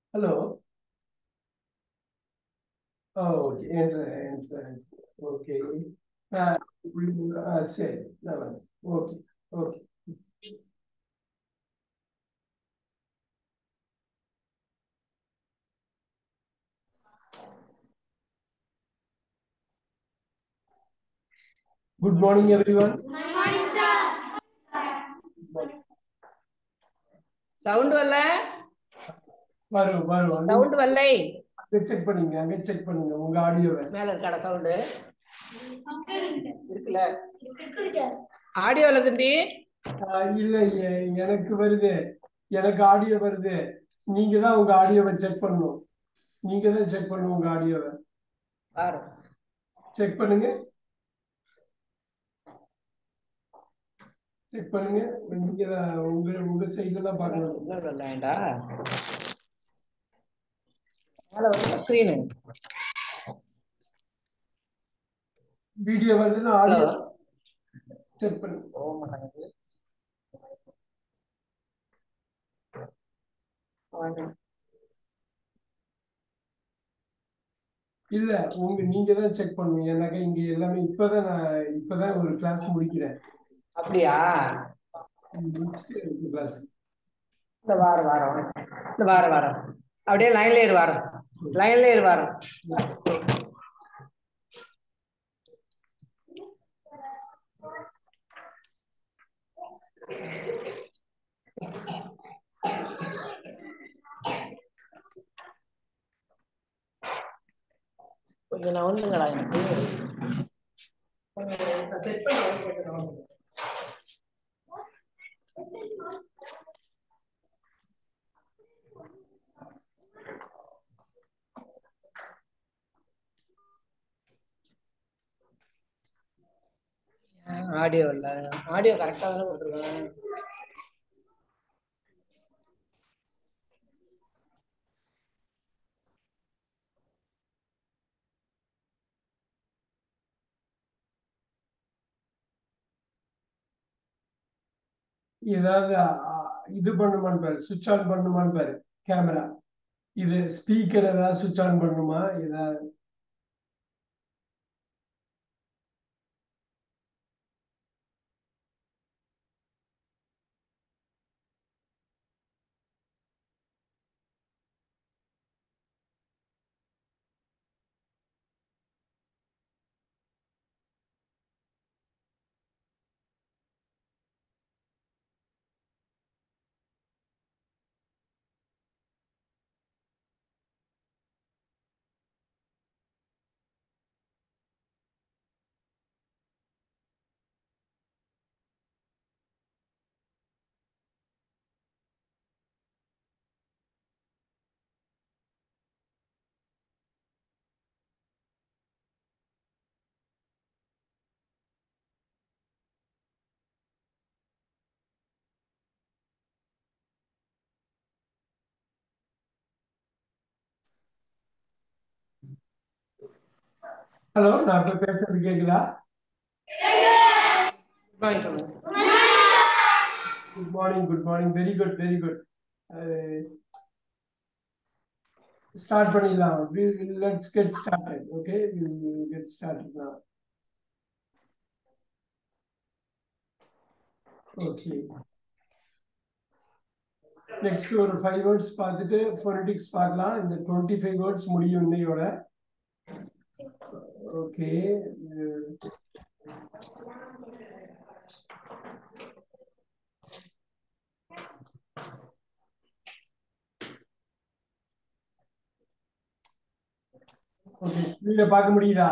Hello okay என்ட்ரேன் okay சரி நான் வரேன் okay okay good morning everyone sound வரல வரும் வரும் சவுண்ட் வரலை அங்க செக் பண்ணுங்க அங்க செக் பண்ணுங்க உங்க ஆடியோவை மேல இருக்காடா சவுண்டு இருக்குல்ல ஆடியோல தம்பி இல்ல எ- எனக்கு வருது எனக்கு ஆடியோ வருது நீங்க தான் உங்க ஆடியோவை செக் பண்ணணும் நீங்க தான் செக் பண்ணணும் உங்க ஆடியோவை பாரு செக் பண்ணுங்க செக் பண்ணுங்க நீங்க தான் உங்க உங்க சைடுல தான் பார்க்கணும் சிக்னல் வரலாண்டா மேல வந்து ஸ்கிரீனு வீடியோ வருதுன்னா ஹலோ ஆடியோ செக் பண்ணுங்க போக மாட்டாங்க இல்ல உங்க நீங்க தான் செக் பண்ணணும் எனக்கு இங்க எல்லாமே இப்பதான் நான் இப்பதான் ஒரு கிளாஸ் முடிக்கிறேன் அப்படியா முடிச்சுட்டு கிளாஸ் இந்த வாரம் வாரம் இந்த வாரம் வாரம் அப்படியே லைன்ல ஏறு வாரம் லைன்ல ஏறு வாரம் கொஞ்சம் நவுந்துங்களா எனக்கு கொஞ்சம் set பண்ண கொஞ்சம் நவுந்துங்க. ஆடியோ இல்ல ஆடியோ கரெக்டா தானே கொடுத்துருக்காங்க ஏதாவது அ, இது பண்ணுமான்னு பாரு சுவிட்ச் ஆன் பண்ணுமான்னு பாரு கேமரா இது ஸ்பீக்கர் ஏதாவது சுவிட்ச் ஆன் பண்ணுமா ஏதாவது ஹலோ நான் இப்ப பேசுறது கேக்குதா வாங்கி சொல்லுங்க good morning good morning very good very good start பண்ணிடலாம் let's get started okay get started now okay next ஒரு ஃபைவ் வேர்ட்ஸ் பார்த்துட்டு ஃபோனடிக்ஸ் பார்க்கலாம் இந்த டுவெண்ட்டி ஃபைவ் வேர்ட்ஸ் முடியும் இன்னையோட ஓகே ஓகே ஸ்க்ரீனை பார்க்க முடியுதா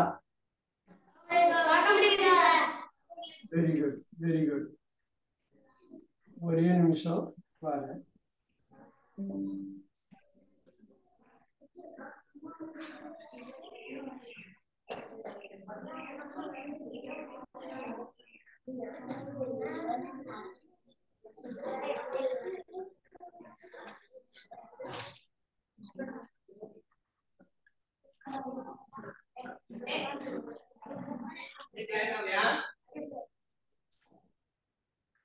வெரி குட் வெரி குட் ஒரே நிமிஷம் பாருங்க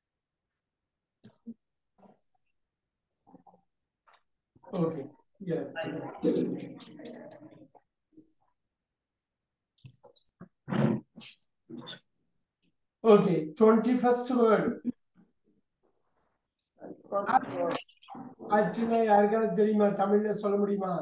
okay yeah okay twenty first word actually யாருக்காவது தெரியுமா தமிழ்ல சொல்ல முடியுமா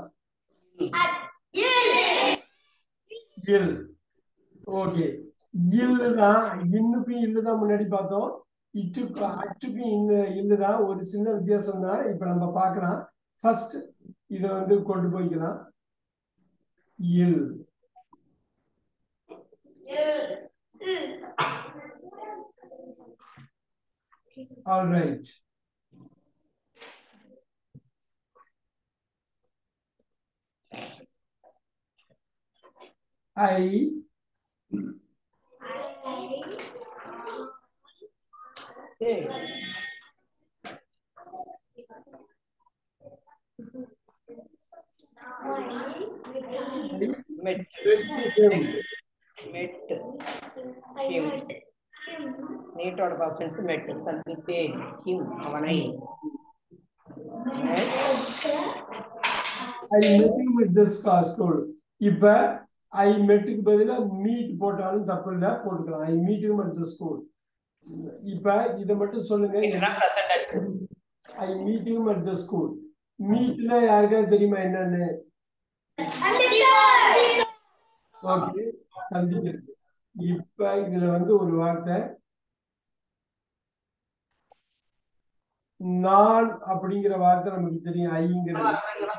இல் ஓகே இல்லுதான் இன்னுக்கும் இல்லுதான் முன்னாடி பார்த்தோம் இட்டுக்கு அச்சுக்கும் இன்ன இல்லுதான் ஒரு சின்ன வித்தியாசம் தான் இப்ப நம்ம பார்க்கலாம் ஃபர்ஸ்ட் இத வந்து கொண்டு போய்க்கலாம் இல் ஆல் ரைட் ஐ ஏய், மெட் மெட் ஹிம் நீட்டோட பாஸ்டன்ஸ் மெட் சந்தித்தேன் ஹிம் அவனை I meeting with this school இப்ப ஐ மெட்டுக்கு பதிலா மீட் போட்டாலும் தப்பு இல்ல போட்டுக்கலாம் I meeting with the school இப்ப இத மட்டும் சொல்லுங்க இதுதான் present tense. I meeting with the school மீட்னா யாருக்காவது தெரியுமா என்னன்னு ஓகே சந்திக்கிறது இப்ப இதுல வந்து ஒரு வார்த்தை நான் அப்படிங்கிற வார்த்தை நமக்கு தெரியும் ஐங்கிறது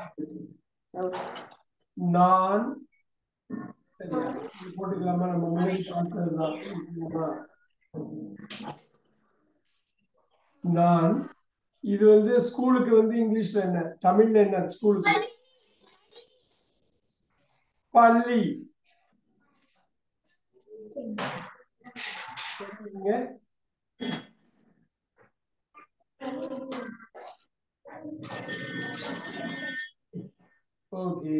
நான் சரியா இது போட்டுக்கலாமா நம்ம முன்னாடி பார்த்ததுதான் நான் இது வந்து ஸ்கூலுக்கு வந்து இங்கிலீஷ்ல என்ன தமிழ்ல என்ன ஸ்கூலுக்கு பள்ளி சரிங்க. ஓகே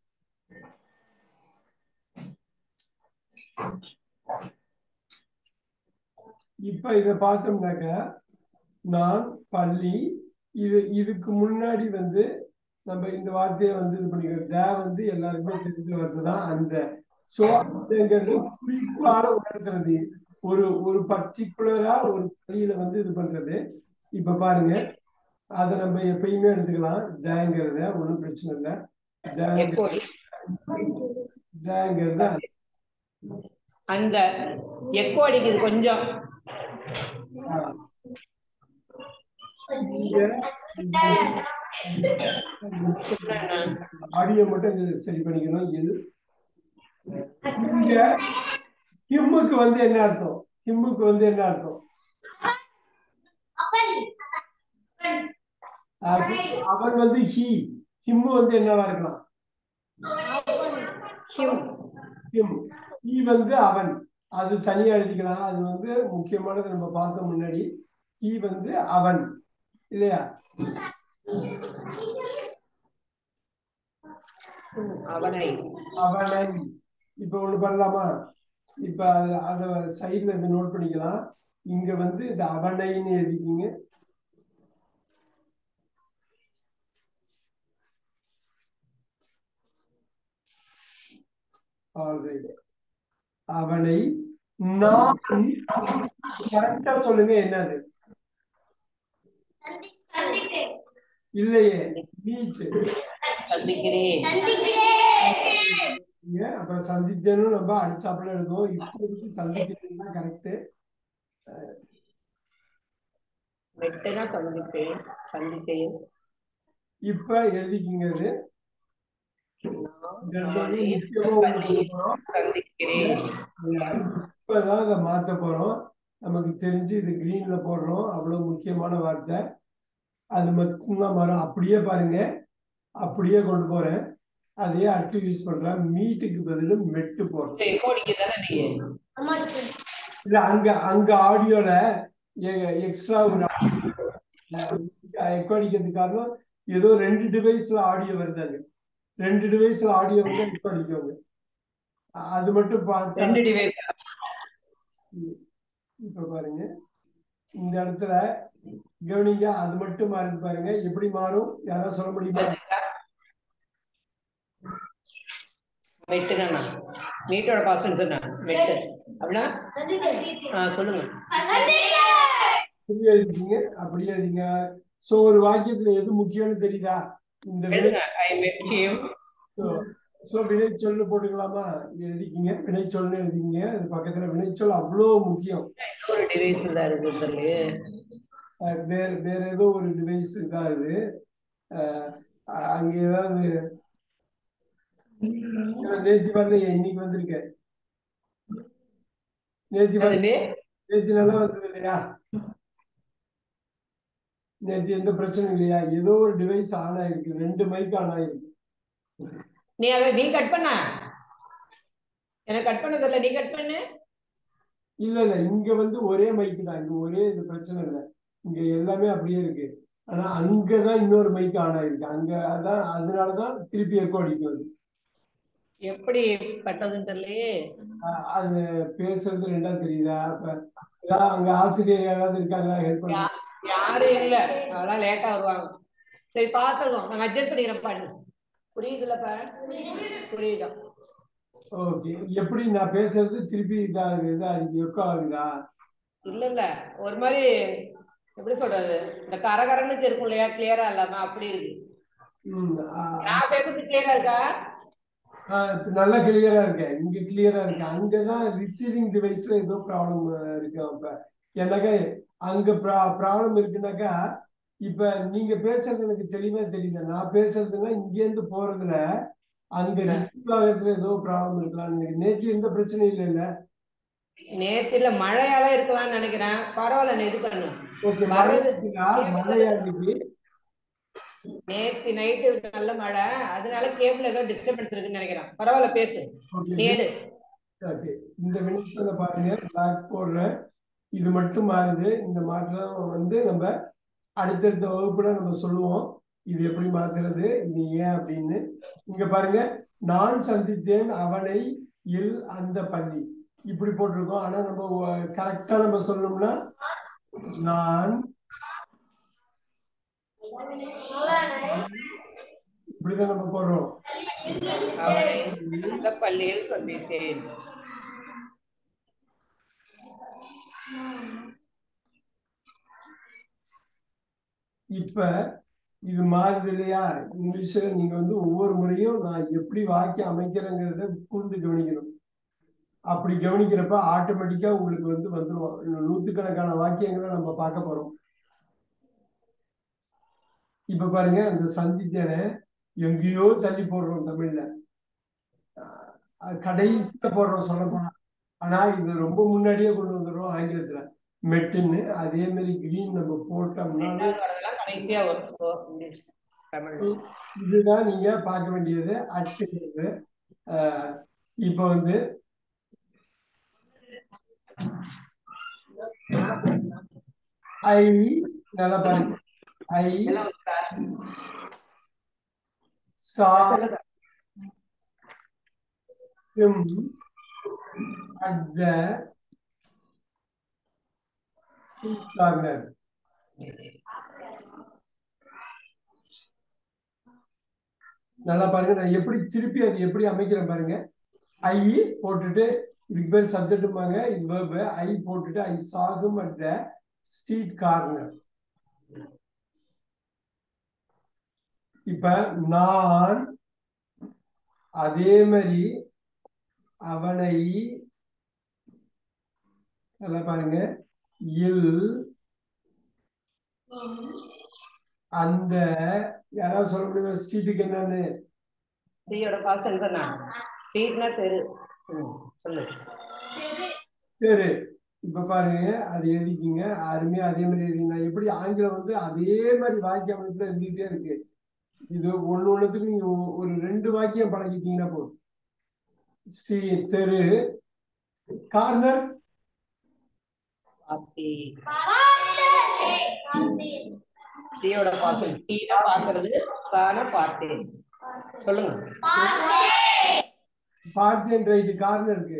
இப்ப இத பார்த்தோம்னாக்க நான் பள்ளி இது இதுக்கு முன்னாடி வந்து நம்ம இந்த வார்த்தையை வந்து இது பண்ணிக்கிறோம் தே வந்து எல்லாருக்குமே தெரிஞ்ச வார்த்தை தான் அந்த சோ அதுங்கிறது குறிப்பான உணர்த்துறது ஒரு ஒரு பர்டிகுலரா ஒரு பள்ளியில வந்து இது பண்றது இப்ப பாருங்க அதை நம்ம எப்பயுமே எடுத்துக்கலாம் தேங்கிறத ஒண்ணும் பிரச்சனை இல்லை எப்போது தேங்கிறத அந்த எக்கோ அடிக்குது கொஞ்சம் ஆடியோ மட்டும் இது சரி பண்ணிக்கணும் இது இங்க ஹிம்முக்கு வந்து என்ன அர்த்தம் ஹிம்முக்கு வந்து என்ன அர்த்தம் ஆக்சுவலி அவன் வந்து ஹி ஹிம்மு வந்து என்னவா இருக்கலாம் ஹிம் ஹிம் ஹி வந்து அவன் அது தனியா எழுதிக்கலாம் அது வந்து முக்கியமானது நம்ம பார்த்த முன்னாடி ஹி வந்து அவன் இல்லையா அவனை அவனை இப்ப ஒண்ணு பண்ணலாமா இப்ப அத அத சைடுல இதை நோட் பண்ணிக்கலாம் இங்க வந்து இந்த அவனைன்னு எழுதிக்கிங்க Alright. அவனை நான் கரெக்டா சொல்லுங்க என்னது இல்லையே மீட் சந்திக்கிறேன் அப்புறம் சந்திச்சேன்னு நம்ம அடிச்சாப்புல எழுதுவோம் இப்போதைக்கு சந்திக்கிறேன் தான் கரெக்ட் மெட்டுனா சந்திப்பேன் சந்தித்தேன் இப்ப எழுதிக்கிங்க இது இந்த இடத்துல நானே முக்கியமா ஒண்ணு சொல்ல போறோம். சந்திக்கிறேன் இப்பதான் இதை மாத்த போறோம் நமக்கு தெரிஞ்சு இது கிரீன்ல போடுறோம் அவ்வளவு முக்கியமான வார்த்தை அது மட்டும்தான் வரும் அப்படியே பாருங்க அப்படியே கொண்டு போறேன் அதையே அடுத்து யூஸ் பண்றேன் மீட்டுக்கு பதிலு மெட்டு போடுறோம் எக்கோ அடிக்குதானே நீங்க இல்ல அங்க அங்க ஆடியோல எக்ஸ்ட்ரா ஒரு எக்கோ அடிக்கிறதுக்கு காரணம் ஏதோ ரெண்டு டிவைஸ்ல ஆடியோ வருது அங்க ரெண்டு டிவைஸ்ல ஆடியோ வந்து எக்கோ அடிக்குவாங்க அது மட்டும் பார்த்தா ரெண்டு டிவைஸ் இப்ப பாருங்க இந்த இடத்துல கவனிங்க அது மட்டும் மாறுது பாருங்க எப்படி மாறும் யாராவது சொல்ல முடியுமா மெட்டுனா மீட்டோட பாஸ்வேர்டு சொன்னா மெட்டு அப்படின்னா ஆ சொல்லுங்க அப்படியே எழுதிங்க அப்படியே எழுதிங்க சோ ஒரு வாக்கியத்துல எது முக்கியம்னு தெரியுதா இந்த வினை எழுதுங்க ஐ மெட் ஹிம் சோ வினை சொல்லு போட்டுக்கலாமா எழுதிக்கிங்க வினை சொல்லுன்னு எழுதிங்க அது பக்கத்துல வினை சொல் அவ்வளோ முக்கியம் ஒரு டிவைஸ் தான் இருக்கு தெரியலையே அஹ் வேற வேற ஏதோ ஒரு டிவைஸ் தான் இது அஹ் அங்க ஏதாவது நேற்று வரலையே இன்னைக்கு வந்திருக்கேன் நேற்று வந்து அதுவே நேற்று நல்லா வந்தது இல்லையா நேற்று எந்த பிரச்சனையும் இல்லையா ஏதோ ஒரு டிவைஸ் ஆன் ஆயிருக்கு ரெண்டு மைக் ஆன் ஆயிருக்கு நீ அதை நீ கட் பண்ண எனக்கு கட் பண்ண தெரியல நீ கட் பண்ணு இல்ல இல்ல இங்க வந்து ஒரே மைக் தான் இங்க ஒரே இது பிரச்சனை இல்லை இங்க எல்லாமே அப்படியே இருக்கு ஆனா அங்கதான் இன்னொரு மைக் ஆன் ஆயிருக்கு அங்க அதான் அதனாலதான் திருப்பி எக்கோ அடிக்கும் எப்படி பட்டதுன்னு தெரியலையே அஹ் அது பேசுறது ரெண்டா தெரியுதா அப்ப ஏதாவது அங்க ஆசிரியர் யாராவது இருக்காங்களா ஹெல்ப் பண்ண யா- யாரும் இல்ல அதெல்லாம் லேட்டா வருவாங்க சரி பாத்துருக்கோம் நாங்க அட்ஜஸ்ட் பண்ணிக்கிறோம் பண்ணு புரியுதுல்லப்பா புரியுதா ஓகே எப்படி நான் பேசுறது திருப்பி இதா இதா இருக்கு எக்கோ ஆகுதா இல்ல இல்ல ஒரு மாதிரி எப்படி சொல்றது இந்த கரகரன்னு இருக்கும் இல்லையா கிளியரா இல்லாம அப்படி இருக்கு ம் அஹ் நான் பேசுறது கிளியரா இருக்கா ஆஹ் இப்ப நல்லா கிளியரா இருக்கு இங்க கிளியரா இருக்கு அங்கதான் ரிசீவிங் டிவைஸ்ல ஏதோ ப்ராப்ளம் இருக்கு அப்ப எனக்கு அங்க ப்ராப்ளம் இருக்குனாக்கா இப்ப நீங்க பேசுறது எனக்கு தெளிவா தெரியல நான் பேசுறதுன்னா இங்க இருந்து போறதுல அங்க ரிசீவ் ஆகிறதுல ஏதோ ப்ராப்ளம் இருக்கலாம்னு நினைக்கிறேன் நேற்று எந்த பிரச்சனையும் இல்லை இல்ல நேத்து இல்ல மழையால இருக்கலாம்னு நினைக்கிறேன் பரவாயில்ல நீ இது பண்ணு ஓகே மழை வர்றது இருக்குதா மழையா இன்னைக்கு நேத்து நைட்டு நல்ல மழை அதனால கேபிள் ஏதோ டிஸ்டர்பன்ஸ் இருக்குன்னு நினைக்கிறேன் பரவாயில்ல பேசு ஓகே நீ எடு ஓகே இந்த வினிஷன்ல பாருங்க பிளாக் போடுறேன் இது மட்டும் மாறுது இந்த மாற்றம் வந்து நம்ம அடுத்தடுத்த வகுப்புல நம்ம சொல்லுவோம் இது எப்படி மாத்துறது இது ஏன் அப்படின்னு இங்க பாருங்க நான் சந்தித்தேன் அவனை இல் அந்த பள்ளி இப்படி போட்டிருக்கோம் ஆனா நம்ம கரெக்டா நம்ம சொல்லணும்னா நான் இப்படிதான் நம்ம போடுறோம் அவனை அந்த பள்ளியில் சந்தித்தேன் இப்ப இது மாறுது இல்லையா இங்கிலீஷ்ல நீங்க வந்து ஒவ்வொரு முறையும் நான் எப்படி வாக்கியம் அமைக்கிறேங்கிறத கூர்ந்து கவனிக்கணும் அப்படி கவனிக்கிறப்ப ஆட்டோமேட்டிக்கா உங்களுக்கு வந்து வந்துடும் நூத்துக்கணக்கான வாக்கியங்களை நம்ம பார்க்க போறோம் இப்ப பாருங்க அந்த சந்தித்தனை எங்கேயோ தள்ளி போடுறோம் தமிழ்ல அஹ் கடைசியா போடுறோம் சொல்ல போனா ஆனா இது ரொம்ப முன்னாடியே கொண்டு வந்துடுறோம் ஆங்கிலத்துல மெட்டுன்னு அதே மாதிரி கிரீன் நம்ம போட்டோம்னாலும் ரெண்டாவது வரதெல்லாம் கடைசியா வரும் ஓ, இங்கிலீஷ் தமிழ் இதுதான் நீங்க பார்க்க வேண்டியது அட்டுங்கிறது அஹ் இப்போ வந்து ஐ நல்லா பாருங்க ஐ எல்லாம் இருக்கா? சா சொல்லுங்க. him at the street corner. நல்லா பாருங்க நான் எப்படி திருப்பி அது எப்படி அமைக்கிறேன் பாருங்க ஐ போட்டுட்டு இதுக்கு பேர் சப்ஜெக்ட்டுமாங்க இது verb ஐ போட்டுட்டு ஐ சாகும் அட் த ஸ்ட்ரீட் கார்னர் இப்ப நான் அதே மாதிரி அவனை நல்லா பாருங்க இல் அந்த யாராவது சொல்ல முடியுமா ஸ்ட்ரீட்டுக்கு என்னன்னு ஸ்ரீயோட பாஸ்ட் என்ன ஸ்ட்ரீட்னா தெரு ம், சொல்லு சரி இப்ப பாருங்க அது எழுதிக்கிங்க அருமையா அதே மாதிரி எழுதிங்க நான் எப்படி ஆங்கிலம் வந்து அதே மாதிரி வாக்கிய அமைப்புல எழுதிட்டே இருக்கு இது ஒண்ணு ஒண்ணுத்துக்கு நீங்க ஒ- ஒரு ரெண்டு வாக்கியம் பழகிட்டீங்கன்னா போதும் ஸ்ரீ தெரு கார்னர் பாத்தி ஸ்ரீயோட பாஸ்ட் ஸ்ரீனா பாக்குறது சானா பார்த்தேன் சொல்லுங்க பார்த்தேன் ரைட்டு கார்னருக்கு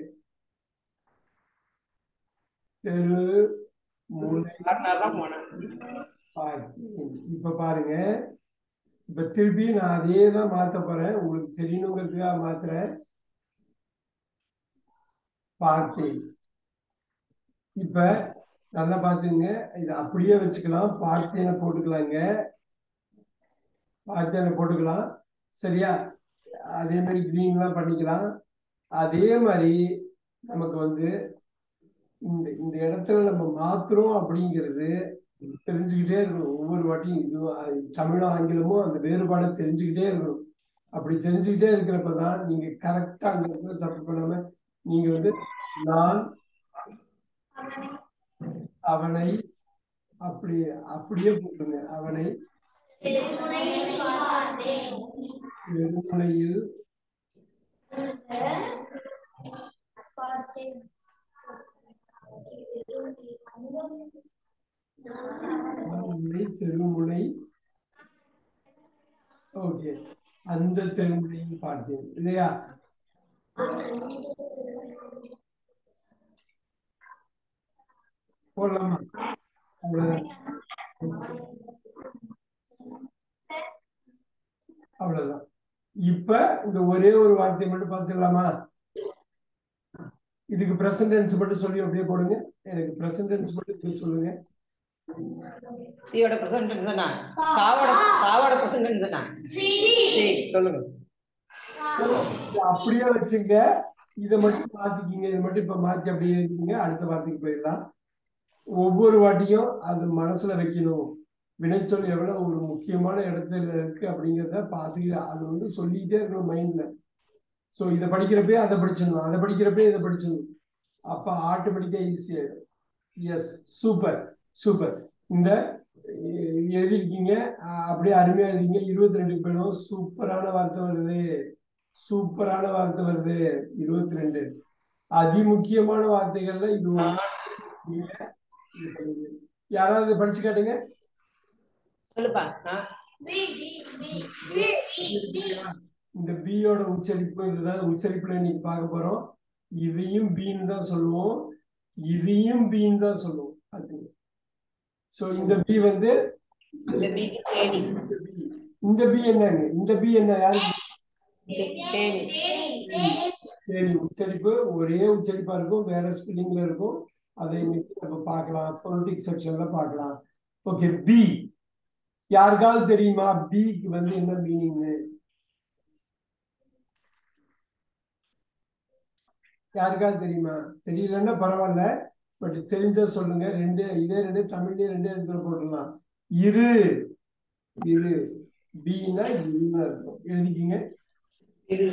தெரு மூளை கார்னர் தான் போனேன் பார்த்தேன் இப்ப பாருங்க இப்ப திருப்பி நான் அதே தான் மாத்த போறேன் உங்களுக்கு தெரியணுங்கிறதுக்காக மாத்துறேன் பார்த்தேன் இப்ப நல்லா பாத்துங்க இது அப்படியே வச்சுக்கலாம் பார்த்தேனை போட்டுக்கலாங்க பார்த்தேனை போட்டுக்கலாம் சரியா அதே மாதிரி கிரீன்லாம் பண்ணிக்கலாம் அதே மாதிரி நமக்கு வந்து இந்த இந்த இடத்துல நம்ம மாத்துறோம் அப்படிங்கிறது தெரிஞ்சுக்கிட்டே இருக்கணும் ஒவ்வொரு வாட்டியும் இதுவும் அது தமிழும் ஆங்கிலமும் அந்த வேறுபாடை தெரிஞ்சுக்கிட்டே இருக்கணும் அப்படி தெரிஞ்சுக்கிட்டே இருக்கிறப்ப தான் நீங்க கரெக்டா அந்த இடத்துல தப்பு பண்ணாம நீங்க வந்து நான் அவனை அப்படி அப்படியே போட்டுங்க அவனை வெறுமுனையில் முனை தெருமுனை ஓகே அந்த தெருமுனையில் பார்த்தேன் இல்லையா போடலாமா அவ்வளவுதான் அவ்வளவுதான் இப்ப இந்த ஒரே ஒரு வார்த்தையை மட்டும் பார்த்துடலாமா இதுக்கு பிரசன்ட் டென்ஸ் மட்டும் சொல்லி அப்படியே போடுங்க எனக்கு பிரசன்ட் டென்ஸ் மட்டும் இப்படி சொல்லுங்க ஸ்ரீயோட பிரசன்டென்ஸ் என்ன சாவோட சாவோட பிரசன்டென்ஸ் என்ன சரி சொல்லுங்க இதை அப்படியே வச்சுங்க இதை மட்டும் மாத்திக்கிங்க இதை மட்டும் இப்ப மாத்தி அப்படியே இருக்கீங்க அடுத்த வார்த்தைக்கு போயிடலாம் ஒவ்வொரு வாட்டியும் அது மனசுல வைக்கணும் வினைச்சொல் எவ்வளவு ஒரு முக்கியமான இடத்துல இருக்கு அப்படிங்கிறத பார்த்துக்கிட்டு அது வந்து சொல்லிக்கிட்டே இருக்கணும் மைண்ட்ல ஸோ இதை படிக்கிறப்பே அதை படிச்சிடணும் அதை படிக்கிறப்பே இதை படிச்சிடணும் அப்ப ஆட்டோமேட்டிக்கா ஈஸியாயிடும் எஸ் சூப்பர் சூப்பர் இந்த எ- எழுதிருக்கீங்க அஹ் அப்படியே அருமையா எழுதிங்க இருபத்தி ரெண்டுக்கு போயிடும் சூப்பரான வார்த்தை வருது சூப்பரான வார்த்தை வருது இருபத்தி ரெண்டு அதிமுக்கியமான வார்த்தைகள்ல இது ஒண்ணா நீங்க இது பண்ணுங்க. யாராவது படிச்சு காட்டுங்க சொல்லுப்பா ஆ? இந்த பியோட உச்சரிப்பு இதுதான் உச்சரிப்புல இன்னைக்கு பார்க்க போறோம் இதையும் பீன்னு தான் சொல்லுவோம் இதையும் பீன்னு தான் சொல்லுவோம் அது சோ இந்த பி வந்து இந்த வீட்டு தேனி இந்த பி இந்த பி என்னங்க இந்த பி என்ன யாருக்கு தேனி சரி உச்சரிப்பு ஒரே உச்சரிப்பா இருக்கும் வேற ஸ்பெல்லிங்ல இருக்கும் அதை இன்னைக்கு நம்ம பார்க்கலாம் ஃபோனடிக் செக்ஷன்ல பார்க்கலாம் ஓகே பி யாருக்காவது தெரியுமா பிக்கு வந்து என்ன மீனிங்னு யாருக்காவது தெரியுமா தெரியலன்னா பரவாயில்ல பட் தெரிஞ்சா சொல்லுங்க ரெண்டு இதே ரெண்டு தமிழ்லயே ரெண்டே இடத்துல போட்டுடலாம் இரு இரு பீனா இருன்னு இருக்கும் எழுதிக்கிங்க இது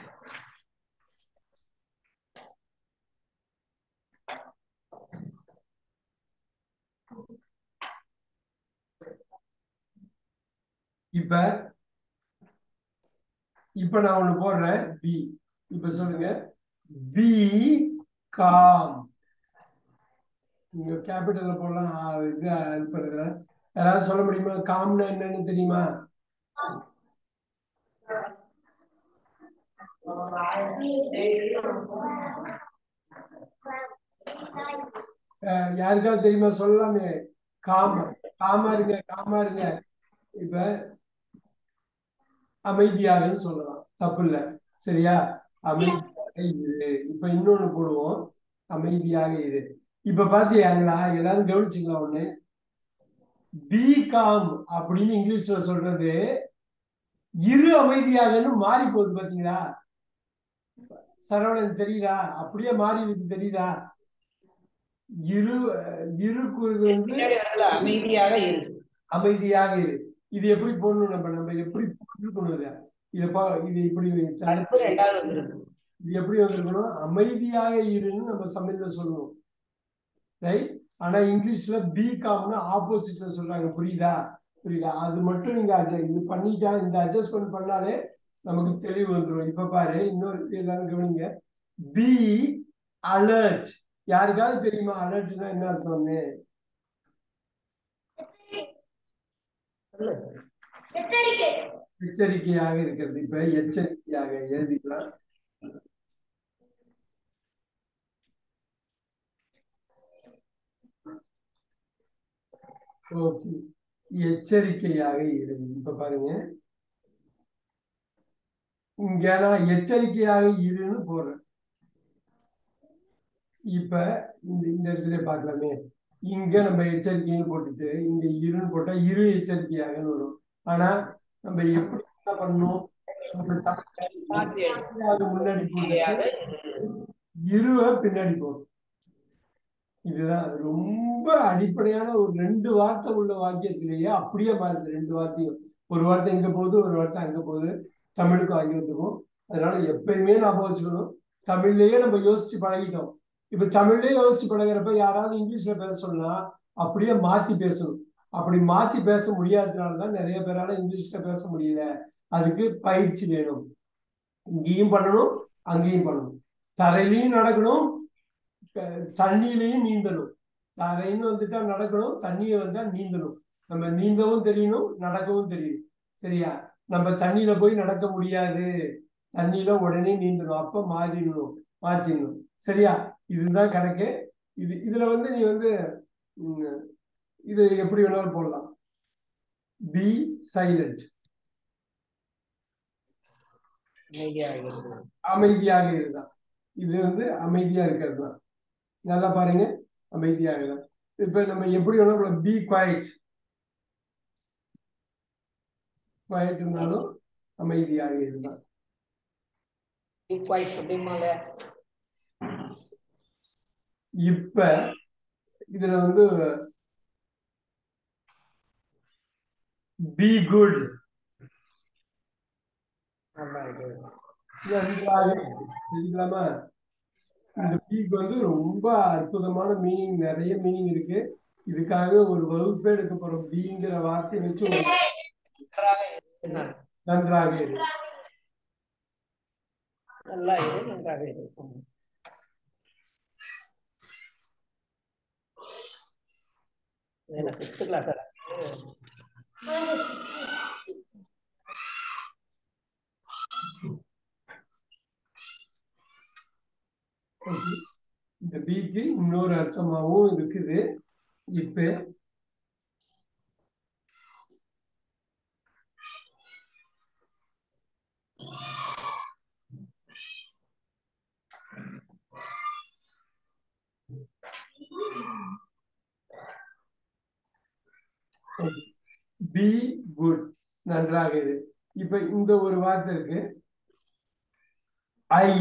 இப்ப இப்ப நான் ஒண்ணு போடுறேன் பி இப்ப சொல்லுங்க பி காம் நீங்க கேபிட்டல்ல போடலாம் ஆ, இது help பண்ணுறேன் யாராவது சொல்ல முடியுமா காம்னா என்னன்னு தெரியுமா அஹ், யாருக்காவது தெரியுமா சொல்லலாமே காம் காமா இருங்க காமா இருங்க இப்ப அமைதியாகன்னு சொல்லலாம் தப்பு இல்ல சரியா அமைதியாக இரு இப்ப இன்னொன்னு போடுவோம் அமைதியாக இரு இப்ப பாத்தீங்களா எல்லாரும் கவனிச்சுங்களா ஒண்ணு பி காம் அப்படின்னு இங்கிலீஷ்ல சொல்றது இரு அமைதியாகன்னு மாறி போகுது பாத்தீங்களா சரவணன் தெரியுதா அப்படியே மாறி இருக்கு தெரியுதா இரு இருக்குது வந்து பின்னாடி வரல அமைதியாக இரு அமைதியாக இரு இது எப்படி போடணும் நம்ம நம்ம எப்படி போட்டுருக்கணும் இத இத பா இது இப்படி அடுப்பு ரெண்டாவது வந்துருக்கு இது எப்படி வந்திருக்கணும் அமைதியாக இருன்னு நம்ம தமிழ்ல சொல்லணும் ரைட் ஆனா இங்கிலீஷ்ல பி காம்னு ஆப்போசிட்ல சொல்றாங்க புரியுதா புரியுதா அது மட்டும் நீங்க adjust- இது பண்ணிட்டா இந்த அட்ஜஸ்ட்மெண்ட் பண்ணாலே நமக்கு தெளிவு வந்துடும் இப்ப பாரு இன்னொரு எல்லாரும் கவனிங்க பி அலர்ட் யாருக்காவது தெரியுமா அலர்ட்னா என்ன அர்த்தம்னு சொல்லு எச்சரிக்கையாக இருக்கிறது இப்ப எச்சரிக்கையாக எழுதிக்கலாம் ஓகே எச்சரிக்கையாக இரு இப்ப பாருங்க இங்க நான் எச்சரிக்கையாக இருன்னு போடுறேன் இப்ப இந்த இந்த இடத்துல பார்க்கலாமே இங்க நம்ம எச்சரிக்கைன்னு போட்டுட்டு இங்க இருன்னு போட்டா இரு எச்சரிக்கையாகன்னு வரும் ஆனா நம்ம எப்படி என்ன பண்ணணும் நம்ம தமிழ்ல மாற்றி எழுது. அது முன்னாடி போட்டு சரியாக இருவ பின்னாடி போடும் இதுதான் ரொம்ப அடிப்படையான ஒரு ரெண்டு வார்த்தை உள்ள வாக்கியத்திலேயே அப்படியே மாறுது ரெண்டு வார்த்தையும் ஒரு வார்த்தை இங்க போகுது ஒரு வார்த்தை அங்க போகுது தமிழுக்கும் ஆங்கிலத்துக்கும் அதனால எப்பயுமே ஞாபகம் வச்சுக்கணும் தமிழ்லயே நம்ம யோசிச்சு பழகிட்டோம் இப்ப தமிழ்லயே யோசிச்சு பழகிறப்ப யாராவது இங்கிலீஷ்ல பேச சொன்னா அப்படியே மாத்தி பேசணும் அப்படி மாத்தி பேச முடியாததுனாலதான் நிறைய பேரால இங்கிலீஷ்ல பேச முடியல அதுக்கு பயிற்சி வேணும் இங்கேயும் பண்ணணும் அங்கேயும் பண்ணணும் தரையிலையும் நடக்கணும் க- தண்ணியிலையும் நீந்தணும் தரைன்னு வந்துட்டா நடக்கணும் தண்ணியை வந்தா நீந்தணும் நம்ம நீந்தவும் தெரியணும் நடக்கவும் தெரியணும் சரியா நம்ம தண்ணியில போய் நடக்க முடியாது தண்ணியில உடனே நீந்தணும் அப்ப மாறிடணும் மாத்திடணும் சரியா இதுதான் கணக்கு இது இதுல வந்து நீ வந்து ம், இது எப்படி வேணாலும் போடலாம் பி சைலண்ட் அமைதியாக இருக்கிறது. அமைதியாக இருந்தான் இது வந்து அமைதியா இருக்கிறது தான் நல்லா பாருங்க அமைதியாக இருந்தான் இப்ப நம்ம எப்படி வேணாலும் பி குவாய்ட் குவாய்ட் இருந்தாலும் அமைதியாக இருந்தான் Be quiet அப்படிம்பால. இப்ப இதுல வந்து பி குட் நல்லா இருக்குது. நன்றாக தெரிஞ்சுக்கலாமா இந்த பீக்கு வந்து ரொம்ப அற்புதமான மீனிங் நிறைய மீனிங் இருக்கு இதுக்காக ஒரு வகுப்பே எடுக்க போறோம் பீங்கிற வார்த்தையை வச்சு ஒரு நன்றாக இரு. நான் நன்றாக இரு நல்லா இரு நன்றாக இரு ம். இது என்ன ஃபிஃப்த் கிளாஸ் Okay. இந்த பீக்கு இன்னொரு அர்த்தமாவும் இருக்குது இப்ப பி குட் நன்றாக இரு இப்ப இந்த ஒரு வார்த்தை இருக்கு ஐ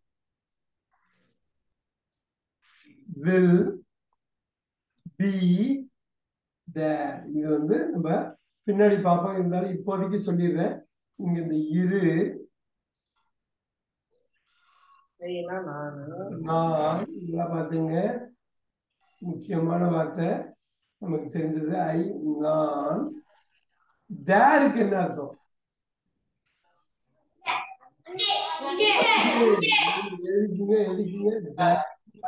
வில் பி தேர் இது வந்து நம்ம பின்னாடி பார்ப்போம் இருந்தாலும் இப்போதைக்கு சொல்லிடுறேன் இங்க இந்த இரு சரினா நானு நான் இதெல்லாம் பாத்துங்க முக்கியமான வார்த்தை நமக்கு தெரிஞ்சது ஐ நான் தேருக்கு என்ன அர்த்தம் எழுதிங்க எழுதிங்க there.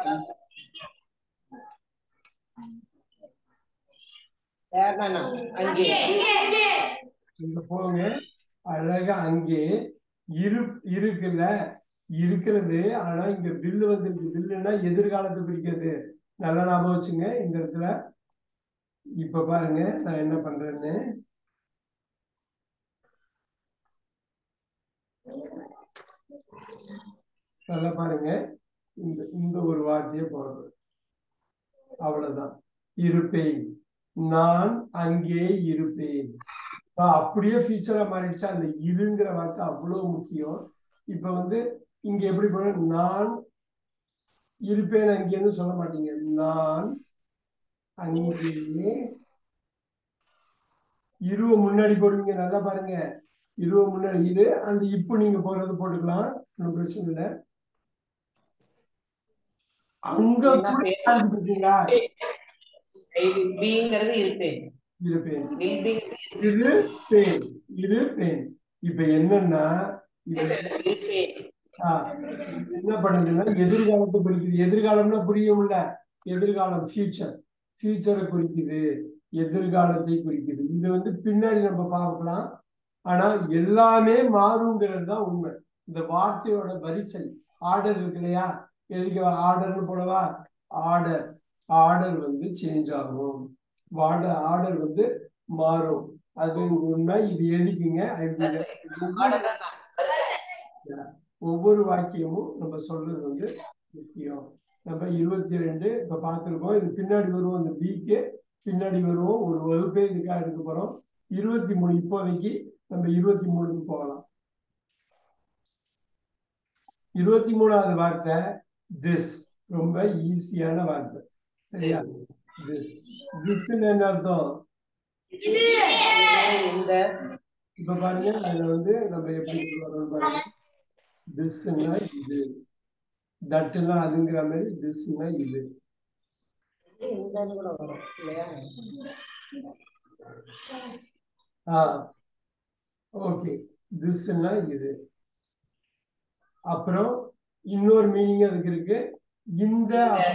யாருனா நான் அங்கே இங்க போங்க அழகா அங்கே இரு இருக்குல்ல இருக்கிறது ஆனா இங்க வில்லு வந்திருக்கு வில்லுன்னா எதிர்காலத்தை குறிக்கிறது நல்லா ஞாபகம் வச்சுங்க இந்த இடத்துல இப்ப பாருங்க நான் என்ன பண்றேன்னு நல்லா பாருங்க இந்த இந்த ஒரு வார்த்தையை போடுறது அவ்வளவுதான் இருப்பேன் நான் அங்கே இருப்பேன் இப்ப அப்படியே ஃபியூச்சரா மாறிடுச்சு அந்த இருங்கிற வார்த்தை அவ்வளவு முக்கியம் இப்ப வந்து இங்க எப்படி போன நான் இருப்பேன் அங்கேன்னு சொல்ல மாட்டீங்க நான் அங்கே இருவ முன்னாடி போடுவீங்க நல்லா பாருங்க இருவ முன்னாடி இரு அந்த இப்போ நீங்க போறது போட்டுக்கலாம் ஒன்றும் பிரச்சனை இல்லை அங்க கூட யாருக்கு பார்த்தீங்களா பீங்கிறது இருப்பேன் இருப்பேன் வில் பீ இது பேன் இது பேன் இப்ப என்னன்னா இது இருப்பேன் ஆ, என்ன பண்ணுதுன்னா எதிர்காலத்தை குறிக்குது எதிர்காலம்னா புரியும்ல எதிர்காலம் ஃபியூச்சர் ஃபியூச்சரை குறிக்குது எதிர்காலத்தை குறிக்குது இது வந்து பின்னாடி நம்ம பார்க்கலாம் ஆனா எல்லாமே மாறுங்கிறது தான் உண்மை இந்த வார்த்தையோட வரிசை ஆர்டர் இருக்கு இல்லையா எதுக்கு ஆர்டர்னு போடவா ஆர்டர் ஆர்டர் வந்து சேஞ்ச் ஆகும் வார்டர் ஆர்டர் வந்து மாறும் அது உண்மை இது எழுதிக்குங்க ஒவ்வொரு வாக்கியமும் நம்ம சொல்றது வந்து முக்கியம் நம்ம இருபத்தி ரெண்டு இப்ப பார்த்துருக்கோம் இது பின்னாடி வருவோம் இந்த பிக்கு பின்னாடி வருவோம் ஒரு வகுப்பே இதுக்காக எடுக்க போறோம் இருபத்தி மூணு இப்போதைக்கு நம்ம இருபத்தி மூணுக்கு போகலாம் இருபத்தி மூணாவது வார்த்தை திஸ் ரொம்ப ஈஸியான வார்த்தை சரியா திஸ் திஸ் என்ன அர்த்தம் இந்த இப்ப பாருங்க அதுல வந்து நம்ம எப்படி வரோம் பாருங்க திஸ்னா இது தட்டுனா அதுங்கிற மாதிரி திஸ்னா இது இந்தன்னு கூட வரும் இல்லையா ஆ ஓகே திஸ்னா இது அப்புறம் இன்னொரு மீனிங் அதுக்கு இருக்கு இந்த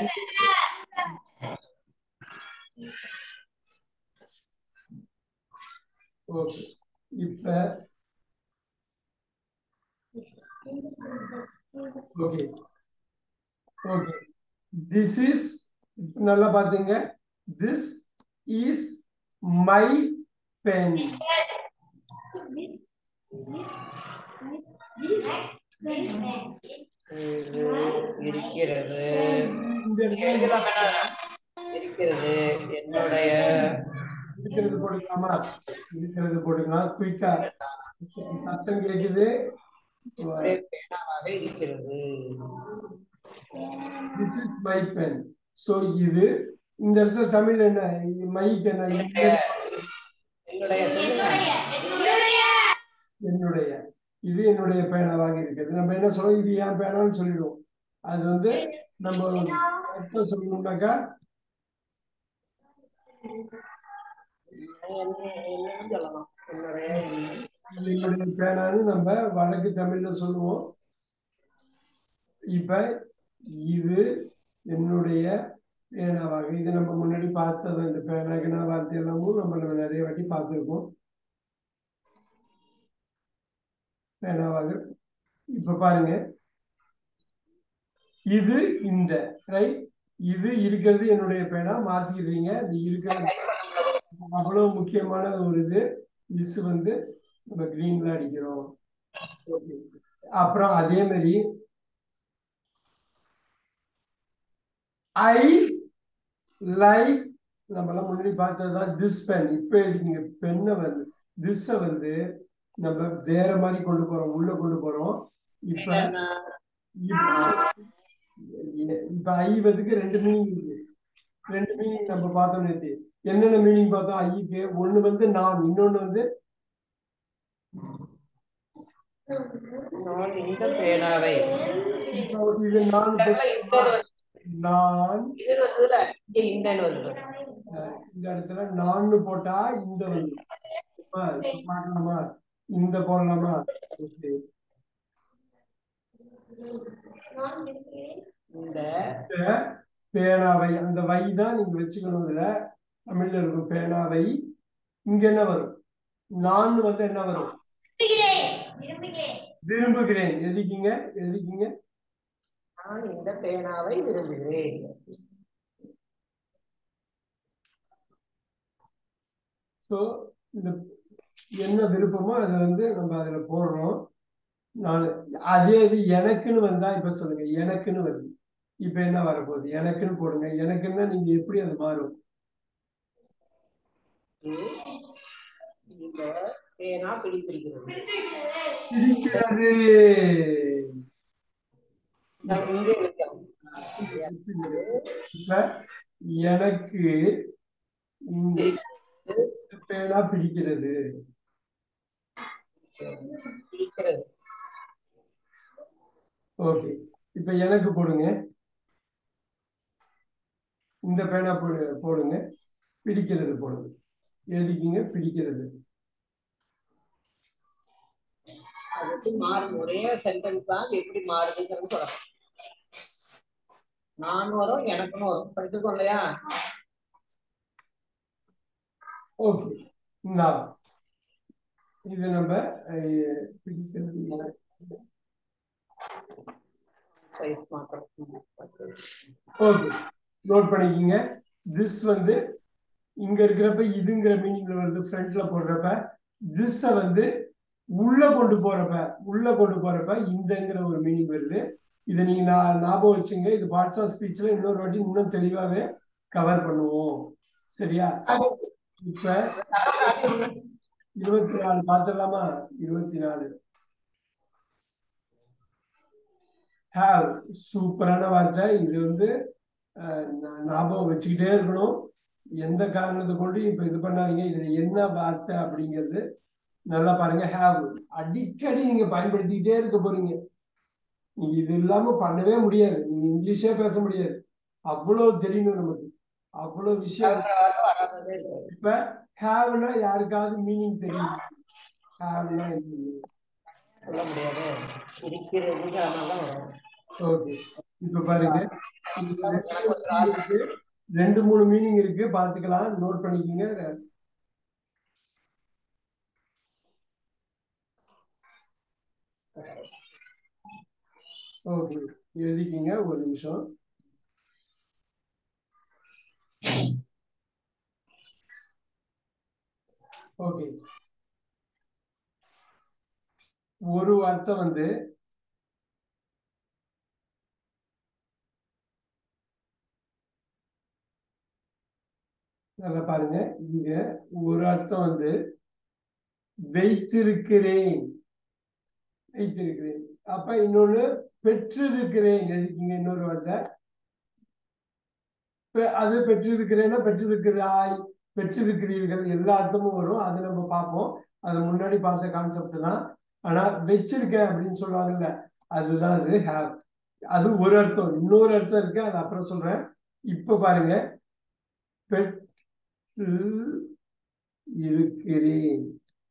ஓகே இப்ப ஓகே ஓகே திஸ் இஸ் நல்லா பாத்துங்க திஸ் இஸ் மை பென் இது இருக்கிறது இந்த இடத்துல எழுதலாம் வேணாம். இருக்கிறது என்னுடைய இருக்கிறது போட்டுக்கலாமா இருக்கிறது போட்டுக்கலாம் குயிக்கா சத்தம் கேக்குது என்னுடைய பேனாவாக இருக்கிறது this is my pen so இது இந்த இடத்துல தமிழ் என்ன மைக் என்ன என்னுடைய என்னுடைய சொல்லுங்க என்னுடைய இது என்னுடைய பேனாவாக இருக்கிறது நம்ம என்ன சொல்றோம் இது என் பேனான்னு சொல்லிடுவோம் அது வந்து நம்ம கரெக்டா சொல்லணும்னாக்கா என்ன- என்னன்னு சொல்லலாம் என்னுடைய இது என்னுடைய பேனான்னு நம்ம வடக்கு தமிழ்ல சொல்லுவோம் இப்ப இது என்னுடைய பேனாவாக இது நம்ம முன்னாடி பார்த்தது இந்த பேனாகினா வார்த்தை எல்லாமும் நம்ம நம்ம நிறைய வாட்டி பார்த்துருக்கோம் பேனாவாக இப்ப பாருங்க இது இந்த ரைட் இது இருக்கிறது என்னுடைய பேனா மாத்திக்கிறீங்க இது இருக்கிறது டைப் பண்ணும்போது அவ்வளவு முக்கியமான ஒரு இது மிஸ் வந்து நம்ம கிரீன்ல அடிக்கிறோம் Okay. அப்புறம் அதே மாதிரி ஐ லைக் நம்மளாம் முன்னாடி பார்த்ததுதான் திஸ் பென் இப்ப எழுதிங்க பெண்ணை வந்து திஸ்ஸ வந்து நம்ம வேற மாதிரி கொண்டு போறோம் உள்ள கொண்டு போறோம் இப்ப என்ன? இப்ப இப்ப ஐ வந்துக்கு ரெண்டு மீனிங் இருக்கு ரெண்டு மீனிங் நம்ம பார்த்தோம் நேத்து என்னென்ன மீனிங் பார்த்தோம் ஐக்கு ஒண்ணு வந்து நான் இன்னொன்னு வந்து நான் இந்த பேனாவை இப்போ இது நான் இந்த இடத்துல இந்த வந்து- நான் இது வந்ததுல இங்க இந்தன்னு வருது அஹ், இந்த இடத்துல நான்னு போட்டா இந்த வந்து இப்ப இப்ப பார்க்கலாமா இந்த போடலாமா ஓகே இந்த இந்த பேனாவை அந்த வை தான் நீங்க வச்சுக்கணும் இதுல தமிழ்ல இருக்கும் பேனாவை இங்க என்ன வரும் நான் வந்து என்ன வரும் விரும்புகிறேன் எழுதிக்கிங்க எழுதிக்கிங்க நான் இந்த பேனாவை விரும்புகிறேன் ஸோ இந்த என்ன விருப்பமோ அதை வந்து நம்ம அதுல போடுறோம் நான் அதே இது எனக்குன்னு வந்தா இப்ப சொல்லுங்க எனக்குன்னு வருது இப்ப என்ன வரப்போகுது எனக்குன்னு போடுங்க எனக்குன்னா நீங்க எப்படி அது மாறும் இந்த பேனா பிடித்திருக்கிறது பிடிக்கிறது நான் இங்கே வைக்கிறோம் இப்ப எனக்கு இந்த பேனா பிடிக்கிறது பிடிக்கிறது ஓகே இப்ப எனக்கு போடுங்க இந்த பேனா போடு போடுங்க பிடிக்கிறது போடுங்க எழுதிக்கிங்க பிடிக்கிறது அது எப்படி மாறும் ஒரே சென்டென்ஸ் தான் எப்படி மாறுதுங்கிறது சொல்லலாம் நான் வரும் எனக்குன்னு வரும் படிச்சிருக்கோம் இல்லையா ஓகே நான் இது நம்ம அஹ், பிடிக்கிறது சைஸ் மாற்றம் ஓகே நோட் பண்ணிக்கிங்க திஸ் வந்து இங்க இருக்கிறப்ப இதுங்கிற மீனிங்ல வருது ஃப்ரண்ட்ல போடுறப்ப திஸ்ஸ வந்து உள்ள கொண்டு போறப்ப உள்ள கொண்டு போறப்ப இந்தங்கிற ஒரு மீனிங் வருது இதை நீங்க நான் ஞாபகம் வச்சுங்க இது பார்ட்ஸ் ஆஃப் ஸ்பீச்ல இன்னொரு வாட்டி இன்னும் தெளிவாவே கவர் பண்ணுவோம் சரியா இப்ப இருபத்தி நாலு பார்த்துடலாமா இருபத்தி நாலு ஹேவ் சூப்பரான வார்த்தை இது வந்து அஹ், நா- ஞாபகம் வச்சுக்கிட்டே இருக்கணும் எந்த காரணத்தை கொண்டு இப்ப இது பண்ணாதீங்க இதுல என்ன வார்த்தை அப்படிங்கிறது நல்லா பாருங்க ஹேவ் அடிக்கடி நீங்க பயன்படுத்திக்கிட்டே இருக்க போறீங்க நீங்க இது இல்லாம பண்ணவே முடியாது நீங்க இங்கிலீஷே பேச முடியாது அவ்வளவு தெரியணும் நமக்கு அவ்வளவு விஷயம் இருக்கு. இப்ப ஹேவ்னா யாருக்காவது மீனிங் தெரியும் ஹேவ்னா சொல்ல முடியாது இருக்கிறதுங்கிற மாதிரி தான் வரும் ஓகே இப்ப பாருங்க இதுல ரெண்டு மூணு meaning இருக்கு. ரெண்டு மூணு மீனிங் இருக்கு பாத்துக்கலாம் நோட் பண்ணிக்கோங்க ஓகே எழுதிக்கிங்க ஒரு நிமிஷம் ஓகே ஒரு வார்த்தை வந்து நல்லா பாருங்க இங்க ஒரு அர்த்தம் வந்து வைத்திருக்கிறேன் வைத்திருக்கிறேன் அப்ப இன்னொன்னு பெற்றிருக்கிறேன் எழுதிக்கிங்க இன்னொரு வார்த்தை பெ- அது பெற்றிருக்கிறேன்னா பெற்றிருக்கிறாய் பெற்றிருக்கிறீர்கள் எல்லா அர்த்தமும் வரும் அது நம்ம பார்ப்போம் அது முன்னாடி பார்த்த கான்செப்ட் தான் ஆனா வச்சிருக்கேன் அப்படின்னு சொல்லுவாங்கல்ல அதுதான் அது ஹேவ் அது ஒரு அர்த்தம் இன்னொரு அர்த்தம் இருக்கு அது அப்புறம் சொல்றேன் இப்ப பாருங்க பெற்று இருக்கிறேன்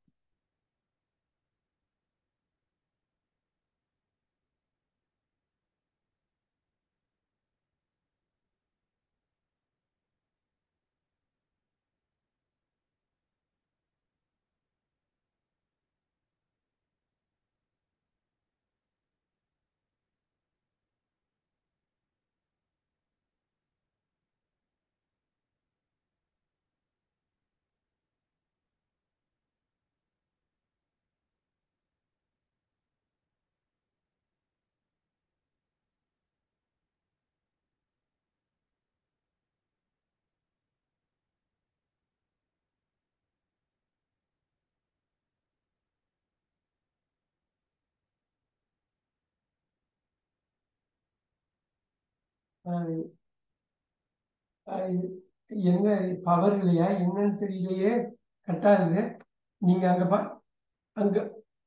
ஆஹ் ஆஹ் என்ன பவர் இல்லையா என்னன்னு தெரியலையே கரெக்டா இருக்கு நீங்க அங்க பா அங்க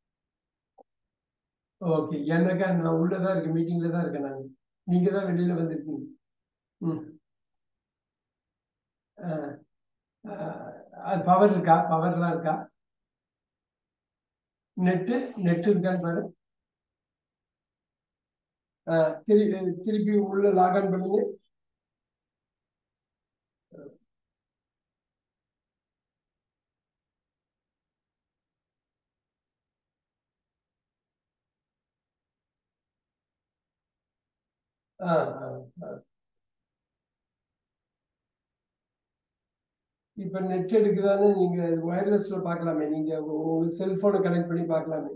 ஓகே எனக்கா நான் உள்ளதான் இருக்கேன் மீட்டிங்ல தான் இருக்கேன் நான் நீங்க தான் வெளியில வந்திருக்கீங்க ம் ஆஹ் ஆஹ் அது பவர் இருக்கா பவர்லாம் இருக்கா நெட்டு நெட் இருக்கான்னு பாரு ஆஹ் திரு திருப்பி உள்ள லாக்ஆன் பண்ணுங்க ஆஹ் ஆஹ் ஆஹ் இப்ப நெட் எடுக்குதான்னு நீங்க வயர்லெஸ்ல பார்க்கலாமே நீங்க உங்க செல்போனை கனெக்ட் பண்ணி பார்க்கலாமே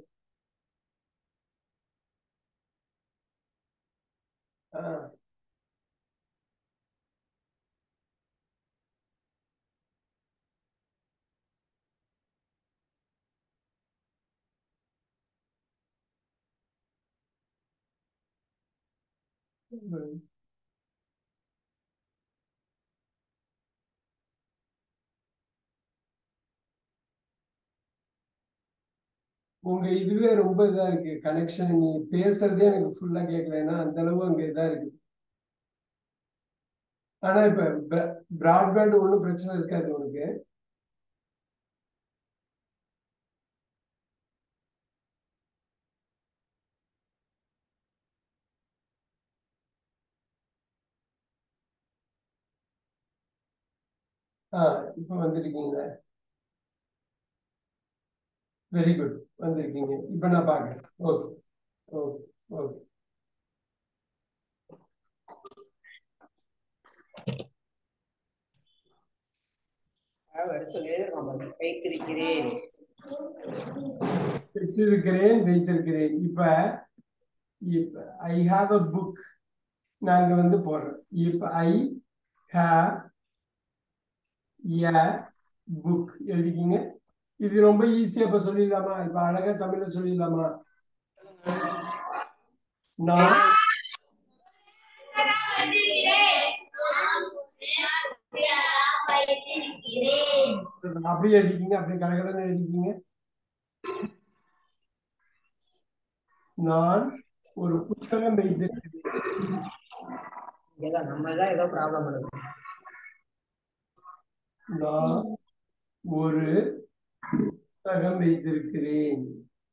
ஆஹ் உம். உங்க இதுவே ரொம்ப இதா இருக்கு கனெக்ஷன் நீ பேசுறதே எனக்கு ஃபுல்லா கேட்கல ஏன்னா அந்த அளவு அங்க இதா இருக்கு ஆனா இப்ப பிராட்பேண்ட் ஒண்ணும் பிரச்சனை இருக்காது உனக்கு ஆஹ் இப்ப வந்திருக்கீங்க வெரி குட் வந்திருக்கீங்க இப்ப நான் பாக்குறேன் ஓகே ஓகே ஓகே சொல்லி வைத்திருக்கிறேன் பெற்றிருக்கிறேன் வைத்திருக்கிறேன் இப்ப இப்ப ஐ ஹாவ் அ புக் நாங்க வந்து போடுறோம் இப்ப ஐ ஹேவ் எ புக் எழுதிக்கிங்க இது ரொம்ப ஈஸியா இப்ப சொல்லிடலாமா இப்ப அழகா தமிழ்ல சொல்லிடலாமா நான் அப்படியே எழுதிக்கிங்க அப்படியே கலகலன்னு எழுதிக்கிங்க நான் ஒரு புத்தகம் வைத்திருக்கிறேன் இங்கதான் நம்ம தான் ஏதோ ப்ராப்ளம் பண்ணுது நான் ஒரு புத்தகம் வைத்திருக்கிறேன்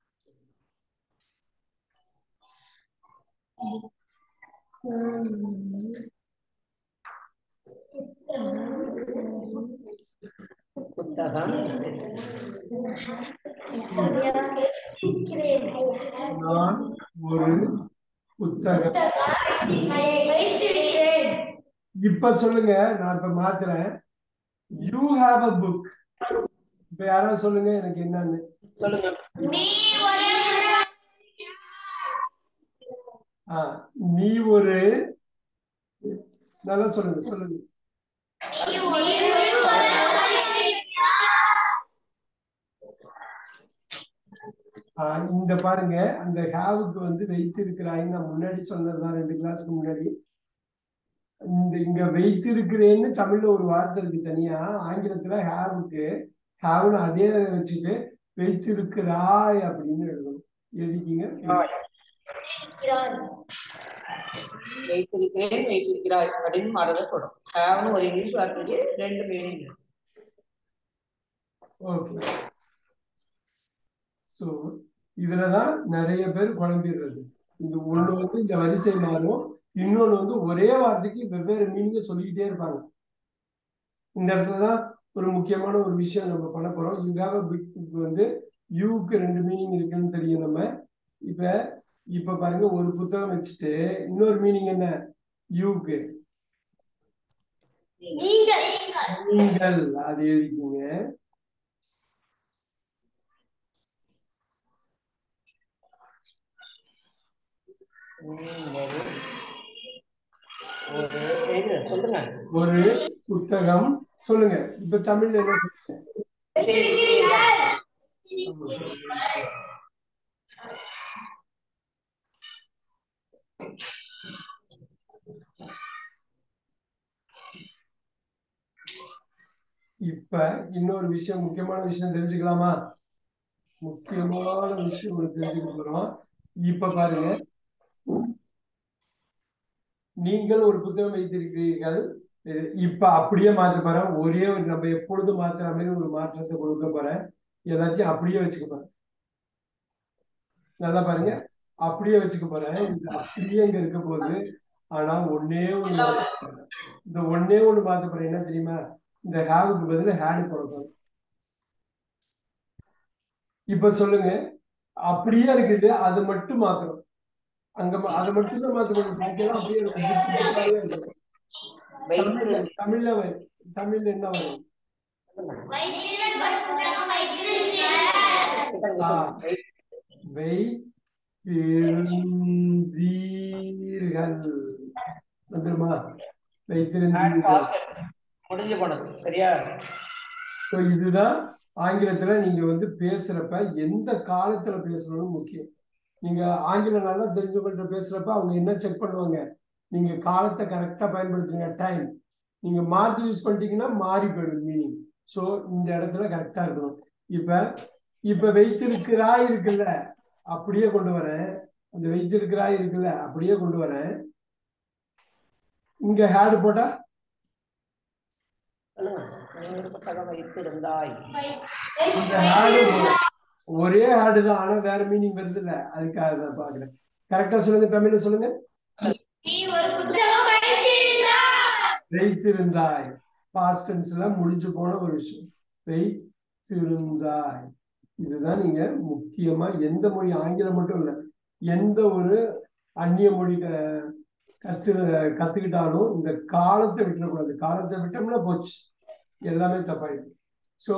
புத்தகம் நான் ஒரு புத்தகம் இப்ப சொல்லுங்க நான் இப்ப மாத்துறேன் யூ ஹாவ் அ புக் இப்ப யாராவது சொல்லுங்க எனக்கு என்னன்னு சொல்லுங்க ஆ, நீ ஒரு நல்லா சொல்லுங்க சொல்லுங்க ஆ, இந்த பாருங்க அந்த ஹேவுக்கு வந்து வைத்திருக்கிறாய்ன்னு நான் முன்னாடி சொன்னதுதான் ரெண்டு கிளாஸுக்கு முன்னாடி இந்த இங்க வைத்திருக்கிறேன்னு தமிழ்ல ஒரு வார்த்தை இருக்கு தனியா ஆங்கிலத்துல ஹேவுக்கு ஹேவ்னு அதே வச்சுட்டு வைத்திருக்கிறாய் அப்படின்னு எழுதணும் எழுதிக்கிங்க வைத்திருக்கிறேன் வைத்திருக்கிறாய் அப்படின்னு மாறத சொல்றோம் ஹேவ்னு ஒரு இங்கிலீஷ் வார்த்தைக்கு ரெண்டு மீனிங் ஓகே ஸோ இதுலதான் நிறைய பேர் குழம்பிடுறது இந்த ஒண்ணு வந்து இந்த வரிசை மாறும் இன்னொன்னு வந்து ஒரே வார்த்தைக்கு வெவ்வேறு மீனிங்க சொல்லிக்கிட்டே இருப்பாங்க இந்த இடத்துலதான் ஒரு முக்கியமான ஒரு விஷயம் நம்ம பண்ண போறோம் யூ ஹாவ் அ பிக் வந்து யூக்கு ரெண்டு மீனிங் இருக்குன்னு தெரியும் நம்ம இப்ப இப்ப பாருங்க ஒரு புத்தகம் வச்சுட்டு இன்னொரு மீனிங் என்ன யூக்கு நீங்கள் அது எழுதிக்கீங்க ஒரு எழுது, சொல்லுங்க ஒரு புத்தகம் சொல்லுங்க இப்ப தமிழ்ல என்ன சொல்லுங்க இப்ப இன்னொரு விஷயம் முக்கியமான விஷயம் தெரிஞ்சுக்கலாமா முக்கியமான விஷயம் ஒண்ணு தெரிஞ்சுக்க போறோம் இப்ப பாருங்க நீங்கள் ஒரு புத்தகம் வைத்திருக்கிறீர்கள் இது இப்ப அப்படியே மாத்த போறேன் ஒரே ஒரு நம்ம எப்பொழுதும் மாத்துற மாதிரி ஒரு மாற்றத்தை கொடுக்க போறேன் எல்லாத்தையும் அப்படியே வச்சுக்க போறேன் நல்லா பாருங்க அப்படியே வச்சுக்க போறேன் இது அப்படியே இங்க இருக்க போகுது ஆனா ஒன்னே ஒண்ணு மாத்த போறேன். இந்த ஒன்னே ஒண்ணு மாத்த போறேன் என்ன தெரியுமா இந்த ஹேவுக்கு பதிலா ஹேடு போட போறேன் இப்ப சொல்லுங்க அப்படியே இருக்குது அது மட்டும் மாத்தணும் அங்க ம- அதை மட்டும் தான் மாத்த முடியும் பாக்கியெல்லாம் அப்படியே இருக்கும் புக்கு புக்காவே இருக்கும் தமிழ்ல வைத்திரு தமிழ்ல வரும். தமிழ்ல என்ன வரும் ஆ. வை திருந்தீர்கள் வந்துருமா வைத்திருந்தீர்கள் முடிஞ்சு போனது சரியா So, இதுதான் ஆங்கிலத்துல நீங்க வந்து பேசுறப்ப எந்த காலத்துல பேசணும்னு முக்கியம் நீங்க ஆங்கிலம் நல்லா தெரிஞ்சவங்கள்ட்ட பேசுறப்ப அவங்க என்ன செக் பண்ணுவாங்க நீங்க காலத்தை கரெக்டா பயன்படுத்துங்க டைம் நீங்க மாத்தி யூஸ் பண்ணிட்டீங்கன்னா மாறி போயிடும் மீனிங் சோ இந்த இடத்துல கரெக்டா இருக்கணும் இப்ப இப்ப வைத்திருக்கிறாய் இருக்குல்ல அப்படியே கொண்டு வரேன் அந்த வைத்திருக்கிறாய் இருக்குல்ல அப்படியே கொண்டு வரேன் இங்க ஹேடு போட்டா சொல்லுங்க நீ ஒரு புத்தகம் வைத்திருந்தாய் இந்த ஹேடு ஒரே ஹேடு தான் ஆனா வேற மீனிங் வருது இல்ல அதுக்காக தான் பாக்குறேன் கரெக்டா சொல்லுங்க தமிழ்ல சொல்லுங்க வைத்திருந்தாய் பாஸ்ட் டென்ஸ்ல முடிஞ்சு போன ஒரு விஷயம் வைத்திருந்தாய் இதுதான் நீங்க முக்கியமா எந்த மொழி ஆங்கிலம் மட்டும் இல்ல எந்த ஒரு அந்நிய மொழி க- கற்று கத்துக்கிட்டாலும் இந்த காலத்தை விட்டுறக்கூடாது காலத்தை விட்டோம்னா போச்சு எல்லாமே தப்பாயிடும் சோ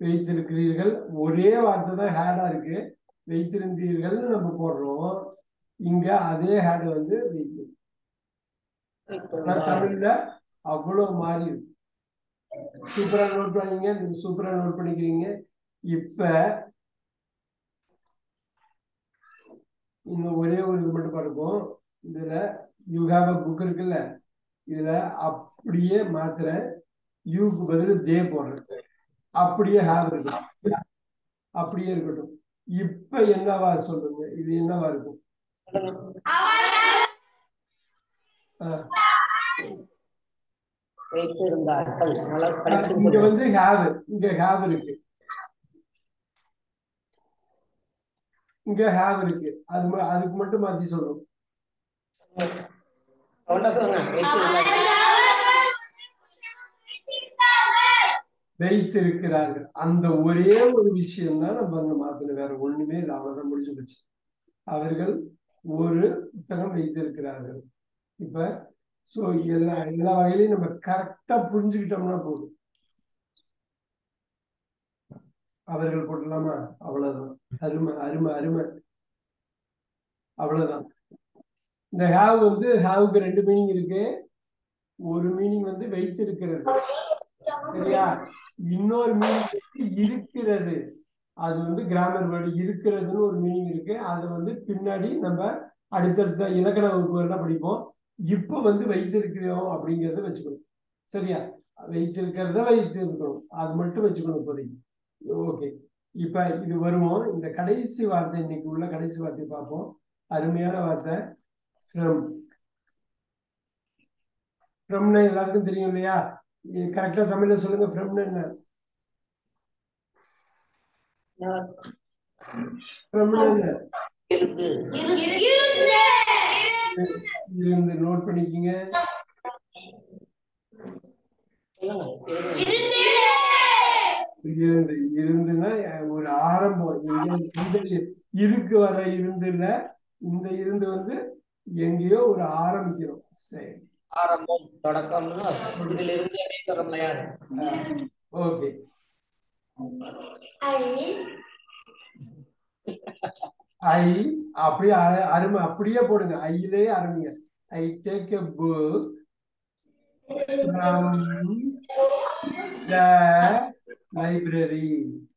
வைத்திருக்கிறீர்கள் ஒரே வார்த்தை தான் ஹேடா இருக்கு வைத்திருந்தீர்கள்னு நம்ம போடுறோம் இங்க அதே ஹேட் வந்து வைக்கும் ஆனா தமிழ்ல அவ்வளவு மாறி இருக்கு சூப்பரா நோட் பண்ணீங்க நீங்க சூப்பரா நோட் பண்ணிக்கிறீங்க இப்ப இன்னும் ஒரே ஒரு இது மட்டும் பார்ப்போம் இதுல யூ ஹாவ் அ புக் இருக்குல்ல இதுல அப்படியே மாத்துறேன் யூக்கு பதில் தே போடுறேன் அப்படியே ஹாவ் இருக்கட்டும் அப்படியே இருக்கட்டும் இப்ப என்னவா சொல்லுங்க இது என்னவா இருக்கும் ஆ. வைத்திருந்தார்கள் நல்லா படிச்சு இங்க சொல்லுங்க. வந்து ஹாவ் இங்க ஹாவ் இருக்கு இங்க ஹாவ் இருக்கு அது ம- அதுக்கு மட்டும் மாத்தி சொல்லணும் ஒண்ணா சொல்லுங்க வைத்திருந்தார்கள் வைத்திருக்கிறார்கள் அந்த ஒரே ஒரு விஷயம் தான் நம்ம அங்க மாத்தணும் வேற ஒண்ணுமே இல்லை அவ்வளவுதான் முடிஞ்சு போச்சு அவர்கள் ஒரு புத்தகம் வைத்திருக்கிறார்கள் இப்ப சோ எல்லா எல்லா வகையிலையும் நம்ம கரெக்டா புரிஞ்சுக்கிட்டோம்னா போதும் அவர்கள் போடலாமா அவ்வளவுதான் அருமை அருமை அருமை அவ்வளவுதான் இந்த ஹாவ் வந்து ஹாவுக்கு ரெண்டு மீனிங் இருக்கு ஒரு மீனிங் வந்து வைத்திருக்கிறது சரியா இன்னொரு மீனிங் வந்து இருக்கிறது அது வந்து கிராமர் வேர்டு இருக்கிறதுன்னு ஒரு மீனிங் இருக்கு அது வந்து பின்னாடி நம்ம அடுத்தடுத்த இலக்கண வகுப்புகள்லாம் படிப்போம் இப்போ வந்து வைத்திருக்கிறோம் அப்படிங்கிறத வச்சுக்கணும் சரியா வைத்திருக்கிறத வைத்திருக்கணும் அது மட்டும் வச்சுக்கணும் இப்போதைக்கு ஓகே இப்ப இது வருவோம் இந்த கடைசி வார்த்தை இன்னைக்கு உள்ள கடைசி வார்த்தை பார்ப்போம் அருமையான வார்த்தை ஃப்ரம் ஃப்ரம்னா எல்லாருக்கும் தெரியும் இல்லையா கரெக்டா தமிழ்ல சொல்லுங்க ஃப்ரம்னா என்ன ஃப்ரம்னா என்ன இருக்கு இருந்து நோட் பண்ணிக்கிங்க சொல்லுங்க இருக்கு. இருந்து இருந்துன்னா ஒரு ஆரம்பம் இங்க இந்த இருக்கு வர இருந்து இல்ல இந்த இருந்து வந்து எங்கேயோ ஒரு ஆரம்பிக்கிறோம் சரி ஆரம்பம் தொடக்கம்னு அர்த்தம். இதில் இருந்து அப்படியே சொல்றோம்ல யாரு ஓகே ஐ அப்படியே அரு- அருமை அப்படியே போடுங்க ஐயிலே ஆரம்பிங்க I take a book from the library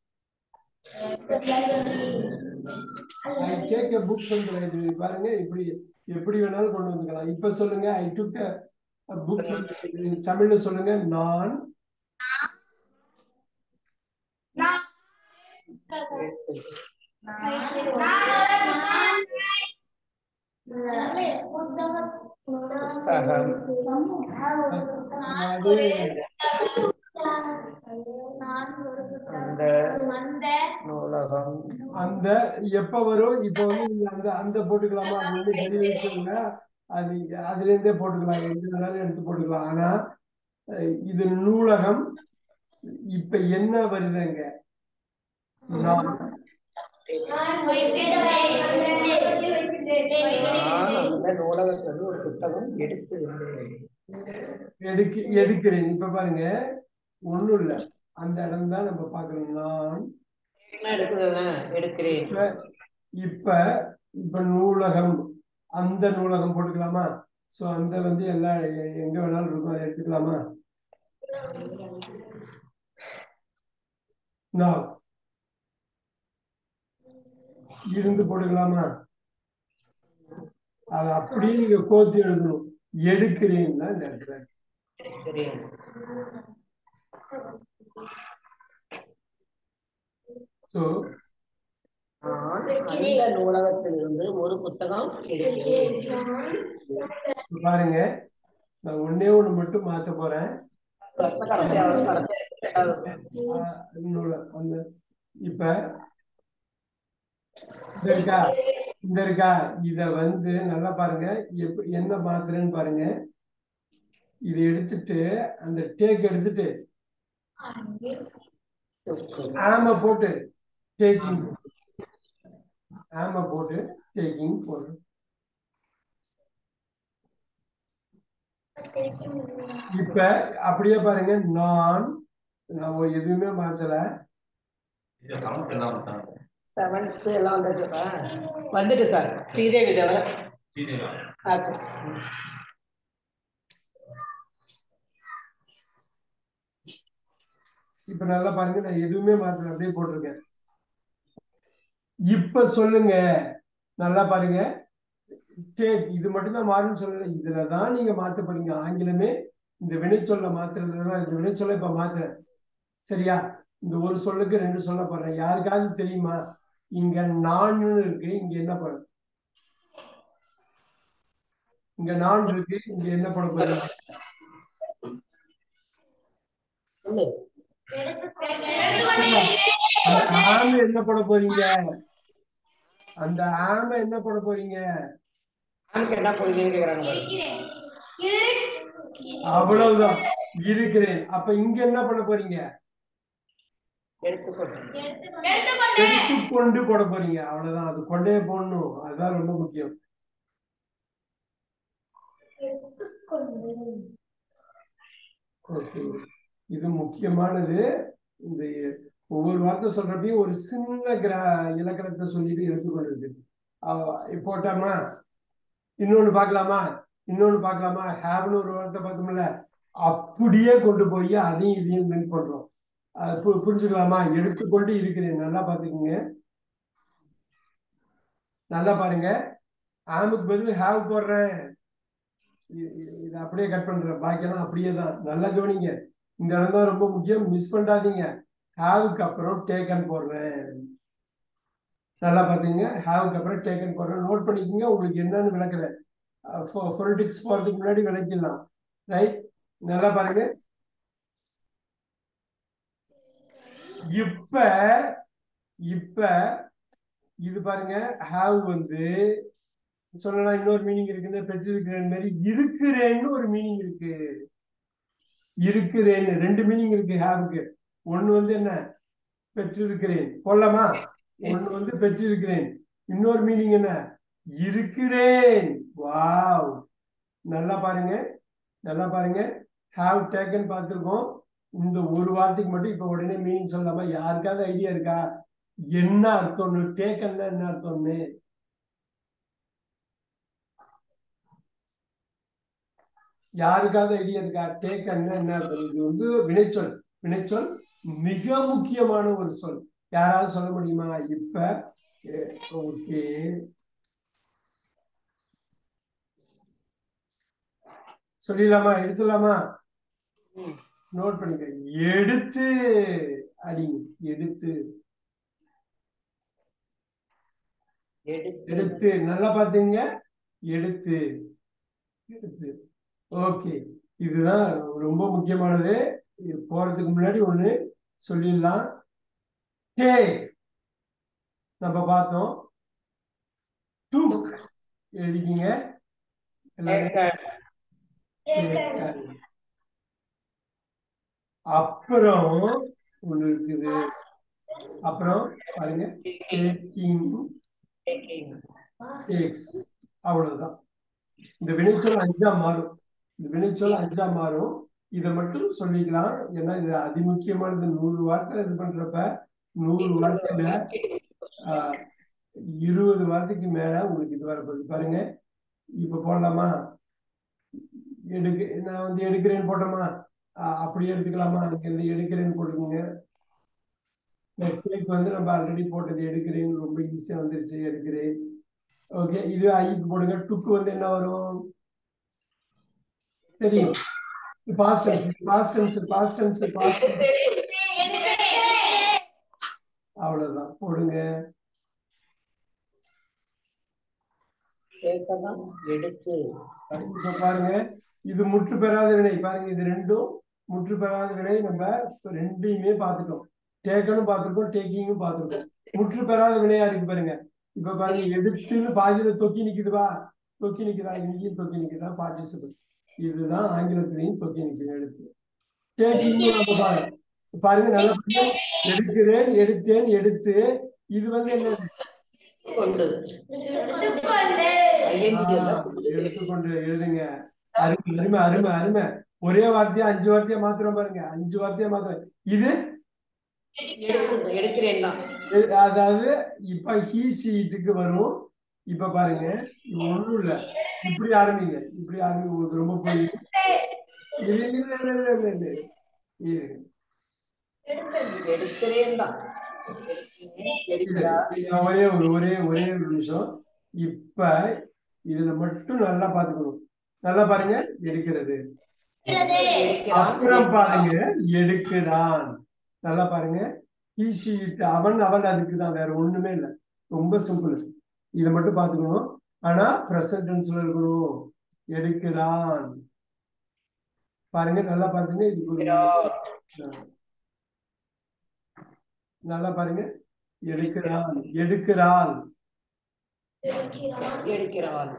I take a book from the library பாருங்க இப்படி எப்படி வேணாலும் கொண்டு வந்துக்கலாம் இப்ப சொல்லுங்க ஐ டுக் புக் தமிழ்ல சொல்லுங்க நான் அந்த நூலகம் அந்த எப்ப வரும் இப்ப வந்து நீங்க அந்த அந்த போட்டுக்கலாமா அது வந்து பெரிய விஷயம் இல்ல அது அதுல இருந்தே போட்டுக்கலாம் எந்த வேணாலும் எடுத்து போட்டுக்கலாம் ஆனா அஹ், இது நூலகம் இப்ப என்ன வருதுங்க நான் நான் அந்த நூலகத்திலிருந்து ஒரு புத்தகம் எடுத்து வந்தேன். எடுக்க எடுக்கிறேன் இப்ப பாருங்க ஒண்ணும் இல்ல அந்த இடம் தான் நம்ம பாக்குறோம் நான் என்ன எடுக்குதுங்க எடுக்கிறேன் இப்ப இப்ப இப்ப நூலகம் அந்த நூலகம் போட்டுக்கலாமா சோ அந்த வந்து எல்லா எ- எங்க வேணாலும் இருக்கும் அதை எடுத்துக்கலாமா நான் இருந்து போட்டுக்கலாமா அது அப்படியே நீங்க கோத்து எழுதணும் எடுக்கிறேன்னா இந்த இடத்துல எடுக்கிறேன் சோ நான் அந்த நூலகத்திலிருந்து ஒரு புத்தகம் எடுக்கிறேன் பாருங்க நான் ஒண்ணே ஒண்ணு மட்டும் மாத்த போறேன் கடைசியா வரும், கடைசியா ரெண்டாவது. ஆஹ் இன்னொரு அந்த இப்ப இந்த இருக்கா இந்த இருக்கா இத வந்து நல்லா பாருங்க எப்ப என்ன மாத்துறேன்னு பாருங்க இதை எடுத்துட்டு அந்த டேக் எடுத்துட்டு ஆம போட்டு டேக்கிங் ஆம போட்டு டேக்கிங் போடு இப்ப அப்படியே பாருங்க நான் நான் எதுவுமே மாத்தல செவன்த் எல்லாம் வந்துருச்சுப்பா வந்துட்டு சார் ஸ்ரீதேவி தவிர ஸ்ரீதேவா ஆ சார் இப்ப நல்லா பாருங்க நான் எதுவுமே மாத்தல அப்படியே போட்டிருக்கேன் இப்ப சொல்லுங்க நல்லா பாருங்க டேக் இது மட்டும் தான் மாறும்னு சொல்லல இதுலதான் நீங்க மாத்த போறீங்க ஆங்கிலமே இந்த வினைச்சொல்ல மாத்துறதுல இந்த வினைச்சொல்ல இப்ப மாத்துறேன் சரியா இந்த ஒரு சொல்லுக்கு ரெண்டு சொல்ல போறேன் யாருக்காவது தெரியுமா இங்க நான்னு இருக்கு இங்க என்ன பண்ண இங்க நான் இருக்கு இங்க என்ன பண்ண போறீங்க சொல்லு அந்த ஆம என்ன பண்ண போறீங்க அந்த ஆம என்ன பண்ண போறீங்க ஆனுக்கு என்ன போடுறீங்கன்னு கேக்குறாங்க பாரு. அவ்வளவுதான் இருக்கிறேன் அப்ப இங்க என்ன பண்ண போறீங்க எடுத்துக்கொண்டு எடுத்துக்கொண்டு போட போறீங்க அவ்வளவுதான் அது கொண்டே போடணும் அதுதான் ரொம்ப முக்கியம் ஓகே இது முக்கியமானது இந்த ஒவ்வொரு வார்த்தை சொல்றப்பையும் ஒரு சின்ன கிரா இலக்கணத்தை சொல்லிட்டு எடுத்துக்கொண்டிருக்கு அஹ் போட்டாமா இன்னொன்னு பார்க்கலாமா இன்னொன்னு பார்க்கலாமா ஹேவ்னு ஒரு வார்த்தை பார்த்தோம்ல அப்படியே கொண்டு போய் அதையும் இதையும் லிங்க் பண்றோம் அது பு- புரிஞ்சுக்கலாமா எடுத்துக்கொண்டு இருக்கிறேன் நல்லா பாத்துக்கோங்க நல்லா பாருங்க ஆமுக்கு பதில் ஹேவ் போடுறேன் இ- இ- இது அப்படியே கட் பண்றேன் பாக்கியெல்லாம் அப்படியே தான் நல்லா கவனிங்க இந்த இடம் தான் ரொம்ப முக்கியம் மிஸ் பண்ணாதீங்க ஹேவுக்கு அப்புறம் டேக்கன் போடுறேன் நல்லா பாத்துங்க ஹேவுக்கு அப்புறம் டேக்கன் போடுறேன் நோட் பண்ணிக்கோங்க உங்களுக்கு என்னன்னு விளக்குறேன் பொலிட்டிக்ஸ் போறதுக்கு முன்னாடி விளக்கிடலாம் ரைட் நல்லா பாருங்க இப்ப இப்ப இது பாருங்க ஹாவ் வந்து சொல்லலாம் இன்னொரு மீனிங் இருக்குன்னு பெற்றிருக்கிறேன் மாதிரி இருக்கிறேன்னு ஒரு மீனிங் இருக்கு இருக்கிறேன்னு ரெண்டு மீனிங் இருக்கு ஹாவுக்கு ஒண்ணு வந்து என்ன பெற்றிருக்கிறேன் போடலாமா ஒண்ணு வந்து பெற்றிருக்கிறேன் இன்னொரு மீனிங் என்ன இருக்கிறேன் வாவ் நல்லா பாருங்க நல்லா பாருங்க ஹாவ் டேக்கன் பார்த்துருக்கோம் இந்த ஒரு வார்த்தைக்கு மட்டும் இப்ப உடனே மீனிங் சொல்லாம யாருக்காவது ஐடியா இருக்கா என்ன அர்த்தம்னு டேக்கன்னா என்ன அர்த்தம்னு யாருக்காவது ஐடியா இருக்கா டேக்கன்னா என்ன அர்த்தம் இது வந்து வினைச்சொல் வினைச்சொல் மிக முக்கியமான ஒரு சொல் யாராவது சொல்ல முடியுமா இப்ப ஓகே சொல்லிடலாமா எடுத்துடலாமா ம். நோட் பண்ணிக்க எடுத்து அடிங்க எடுத்து எடுத்து எடுத்து நல்லா பாத்துங்க எடுத்து எடுத்து ஓகே இதுதான் ரொம்ப முக்கியமானது இது போறதுக்கு முன்னாடி ஒண்ணு சொல்லிடலாம் ஹே நம்ம பார்த்தோம் டூக் எழுதிக்கிங்க எல்லாரும் டேக்கன் கேட்காது. அப்புறம் ஒண்ணு இருக்குது அப்புறம் பாருங்க டேக்கிங் டேக்கிங் டேக்ஸ் அவ்வளவுதான் இந்த வினைச்சொல் அஞ்சா மாறும் இந்த வினைச்சொல் அஞ்சா மாறும் இதை மட்டும் சொல்லிக்கலாம் ஏன்னா இது அதிமுக்கியமானது நூறு வார்த்தை இது பண்றப்ப நூறு வார்த்தையில ஆஹ், இருபது வார்த்தைக்கு மேல உங்களுக்கு இது வரப்போகுது பாருங்க இப்ப போடலாமா எடுக்க நான் வந்து எடுக்கிறேன்னு போட்டோமா ஆஹ், அப்படியே எடுத்துக்கலாமா அங்க இருந்து எடுக்கிறேன்னு போட்டுக்கோங்க டேக் வந்து நம்ம ஆல்ரெடி போட்டது எடுக்கிறேன் ரொம்ப ஈஸியா வந்துருச்சு எடுக்கிறேன் ஓகே இது ஐக்கு போடுங்க டுக்கு வந்து என்ன வரும் தெரியும் past tense past tense past tense past அவ்வளவுதான் போடுங்க டேக்கன் எடுத்து இப்ப பாருங்க இது முற்று பெறாத வினை பாருங்க இது ரெண்டும் முற்று பெறாத வினை நம்ம இப்ப ரெண்டையுமே பார்த்துட்டோம் டேக்கனும் பார்த்திருக்கோம் டேக்கிங்கும் பார்த்திருக்கோம் முற்று பெறாத வினையா இருக்கு பாருங்க இப்ப பாருங்க எடுத்துன்னு பாதியில தொக்கி நிக்குதுவா தொக்கி நிக்குதா இங்கேயும் தொக்கி நிக்குதா பார்ட்டிசிபிள் இதுதான் ஆங்கிலத்திலையும் தொக்கி நிக்குது எடுத்து டேக்கிங்கும் நம்ம பாருங்க பாருங்க நல்லா பாருங்க. எடுக்கிறேன் எடுத்தேன் எடுத்து இது வந்து என்ன கொண்டு ஐஎன்ஜி எல்லாம் புதுசு. எடுத்துக்கொண்டு எழுதுங்க அருமை அருமை அருமை அருமை ஒரே வார்த்தையா அஞ்சு வார்த்தையா மாத்திரம் பாருங்க அஞ்சு வார்த்தையா மாத்திரம் இது எடுக்கணும் எடுக்கிறேன் தான் எ- அதாவது இப்ப ஹீ ஷீட்டுக்கு வரும் இப்ப பாருங்க இது ஒண்ணும் இல்ல இப்படி ஆரம்பிங்க இப்படி ஆரம்பிங்க உங்களுக்கு ரொம்ப போய் இல்ல இல்ல இல்ல இல்ல இல்ல இல்ல இரு. எடுக்கிறேன் தான் இது, எடுக்கிறா இது ஒரே ஒரு ஒரே ஒரே ஒரு நிமிஷம் இப்ப இதுல மட்டும் நல்லா பாத்துக்கணும் நல்லா பாருங்க எடுக்கிறது எடுக்கிறான் அப்புறம் பாருங்க எடுக்கிறான் நல்லா பாருங்க ஈஷீட் அவன் அவன் அதுக்கு தான் வேற ஒண்ணுமே இல்லை ரொம்ப சிம்பிள் இதை மட்டும் பாத்துக்கணும் ஆனா பிரசன்ட் டென்ஸ்ல இருக்கணும் எடுக்கிறான் பாருங்க நல்லா பாருங்க இதுக்கு ஒரு நல்லா பாருங்க எடுக்கிறான் எடுக்கிறாள் எடுக்கிறான்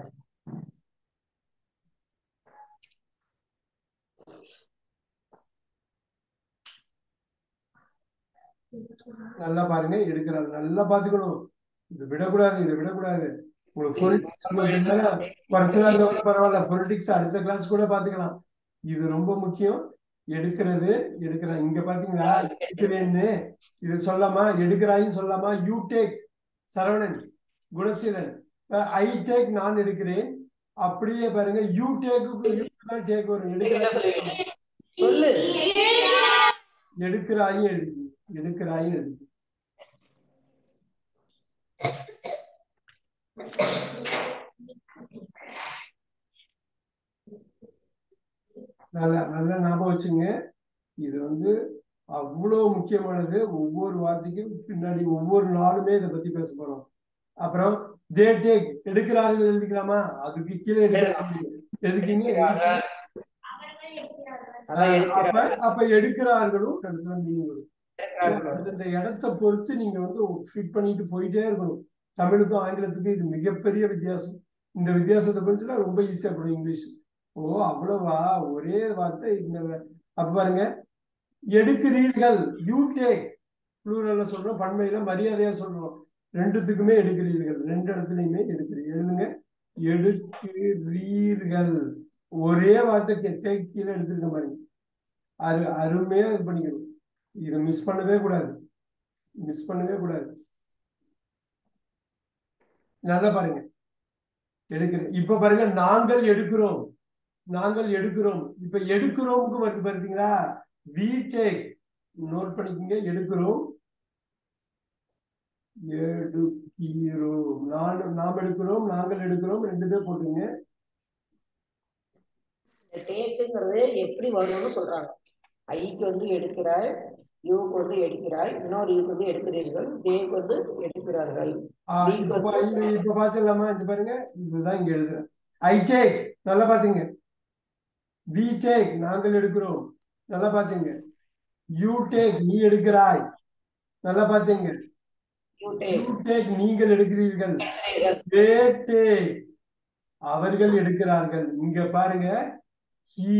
நல்லா பாருங்க எடுக்கிறாள் நல்லா பாத்துக்கணும் இது விடக்கூடாது இது விடக்கூடாது உங்களுக்கு பொலிட்டிக்ஸ் குறைச்சலா இருந்தா கூட பரவாயில்ல பொலிட்டிக்ஸ் அடுத்த கிளாஸ் கூட பாத்துக்கலாம் இது ரொம்ப முக்கியம் எடுக்கிறது எடுக்கிறான் இங்க பாத்தீங்களா எடுக்கிறேன்னு இது சொல்லாமா எடுக்கிறாயின்னு சொல்லாமா you take Saravanan Gunaseelan I take நான் எடுக்கிறேன் அப்படியே பாருங்க யூ டேக்கு யூ தான் டேக் வரும் என்ன எடுக்கிறாய் சொல்லு எடுக்கிறாயும் எழுதி எடுக்கிறாயும் எழுதி நல்லா நல்லா ஞாபகம் வச்சுங்க இது வந்து அவ்வளோ முக்கியமானது ஒவ்வொரு வார்த்தைக்கும் பின்னாடி ஒவ்வொரு நாளுமே இதை பத்தி பேச போறோம் அப்புறம் தே டேக் எடுக்கிறார்கள் எழுதிக்கலாமா அதுக்கு கீழே எடுக்கிறாங்க எதுக்குங்க அதான் அப்ப எடுக்கிறார்கள் அப்ப எடுக்கிறார்களும் கடைசியில மீனிங் வரும் எடுக்கிறார்கள். இந்த இடத்தை பொறுத்து நீங்க வந்து ஃபிட் பண்ணிட்டு போயிட்டே இருக்கணும் தமிழுக்கும் ஆங்கிலத்துக்கும் இது மிகப்பெரிய வித்தியாசம் இந்த வித்தியாசத்தை புரிஞ்சுன்னா ரொம்ப ஈஸியா போடும் இங்கிலீஷ் ஓ அவ்வளவா ஒரே வார்த்தை இந்த அப்ப பாருங்க எடுக்கிறீர்கள் யூ டேக் ப்ளூரல்ல சொல்றோம் பண்மையில மரியாதையா சொல்றோம் ரெண்டுத்துக்குமே எடுக்கிறீர்கள் ரெண்டு இடத்துலயுமே எடுக்கிறீர்கள் எழுதுங்க எடுக்கிறீர்கள் ஒரே வார்த்தைக்கு டேக் கீழே எடுத்திருக்க பாருங்க அரு அருமையா இது பண்ணிக்கணும் இதை மிஸ் பண்ணவே கூடாது மிஸ் பண்ணவே கூடாது நல்லா பாருங்க எடுக்கிறேன் இப்ப பாருங்க நாங்கள் எடுக்கிறோம் நாங்கள் எடுக்கிறோம் இப்ப எடுக்கிறோம்க்கு வருது பாத்தீங்களா வி டேக் நோட் பண்ணிக்கோங்க எடுக்கிறோம் எடுக்கிறோம் நான் நாம் எடுக்கிறோம் நாங்கள் எடுக்கிறோம் ரெண்டு பேர் போட்டுங்க இந்த டேக்குங்கிறது எப்படி வரும்னு சொல்றாங்க ஐக்கு வந்து எடுக்கிறாய் யூக்கு வந்து எடுக்கிறாய் இன்னொரு யூக்கு வந்து எடுக்கிறீர்கள் தேக்கு வந்து எடுக்கிறார்கள் ஆஹ் We இப்ப got- இப்ப இப்ப பாத்துடலாமா இது பாருங்க இதுதான் இங்க எழுதுறேன் ஐ டேக் நல்லா பாத்தீங்க வி டேக் நாங்கள் எடுக்கிறோம் நல்லா பாத்தீங்க யூ டேக் நீ எடுக்கிறாய் நல்லா பாத்தீங்க யூ டேக் யூ டேக் நீங்கள் எடுக்கிறீர்கள் எடுக்கிறீர்கள் they take அவர்கள் எடுக்கிறார்கள் இங்க பாருங்க he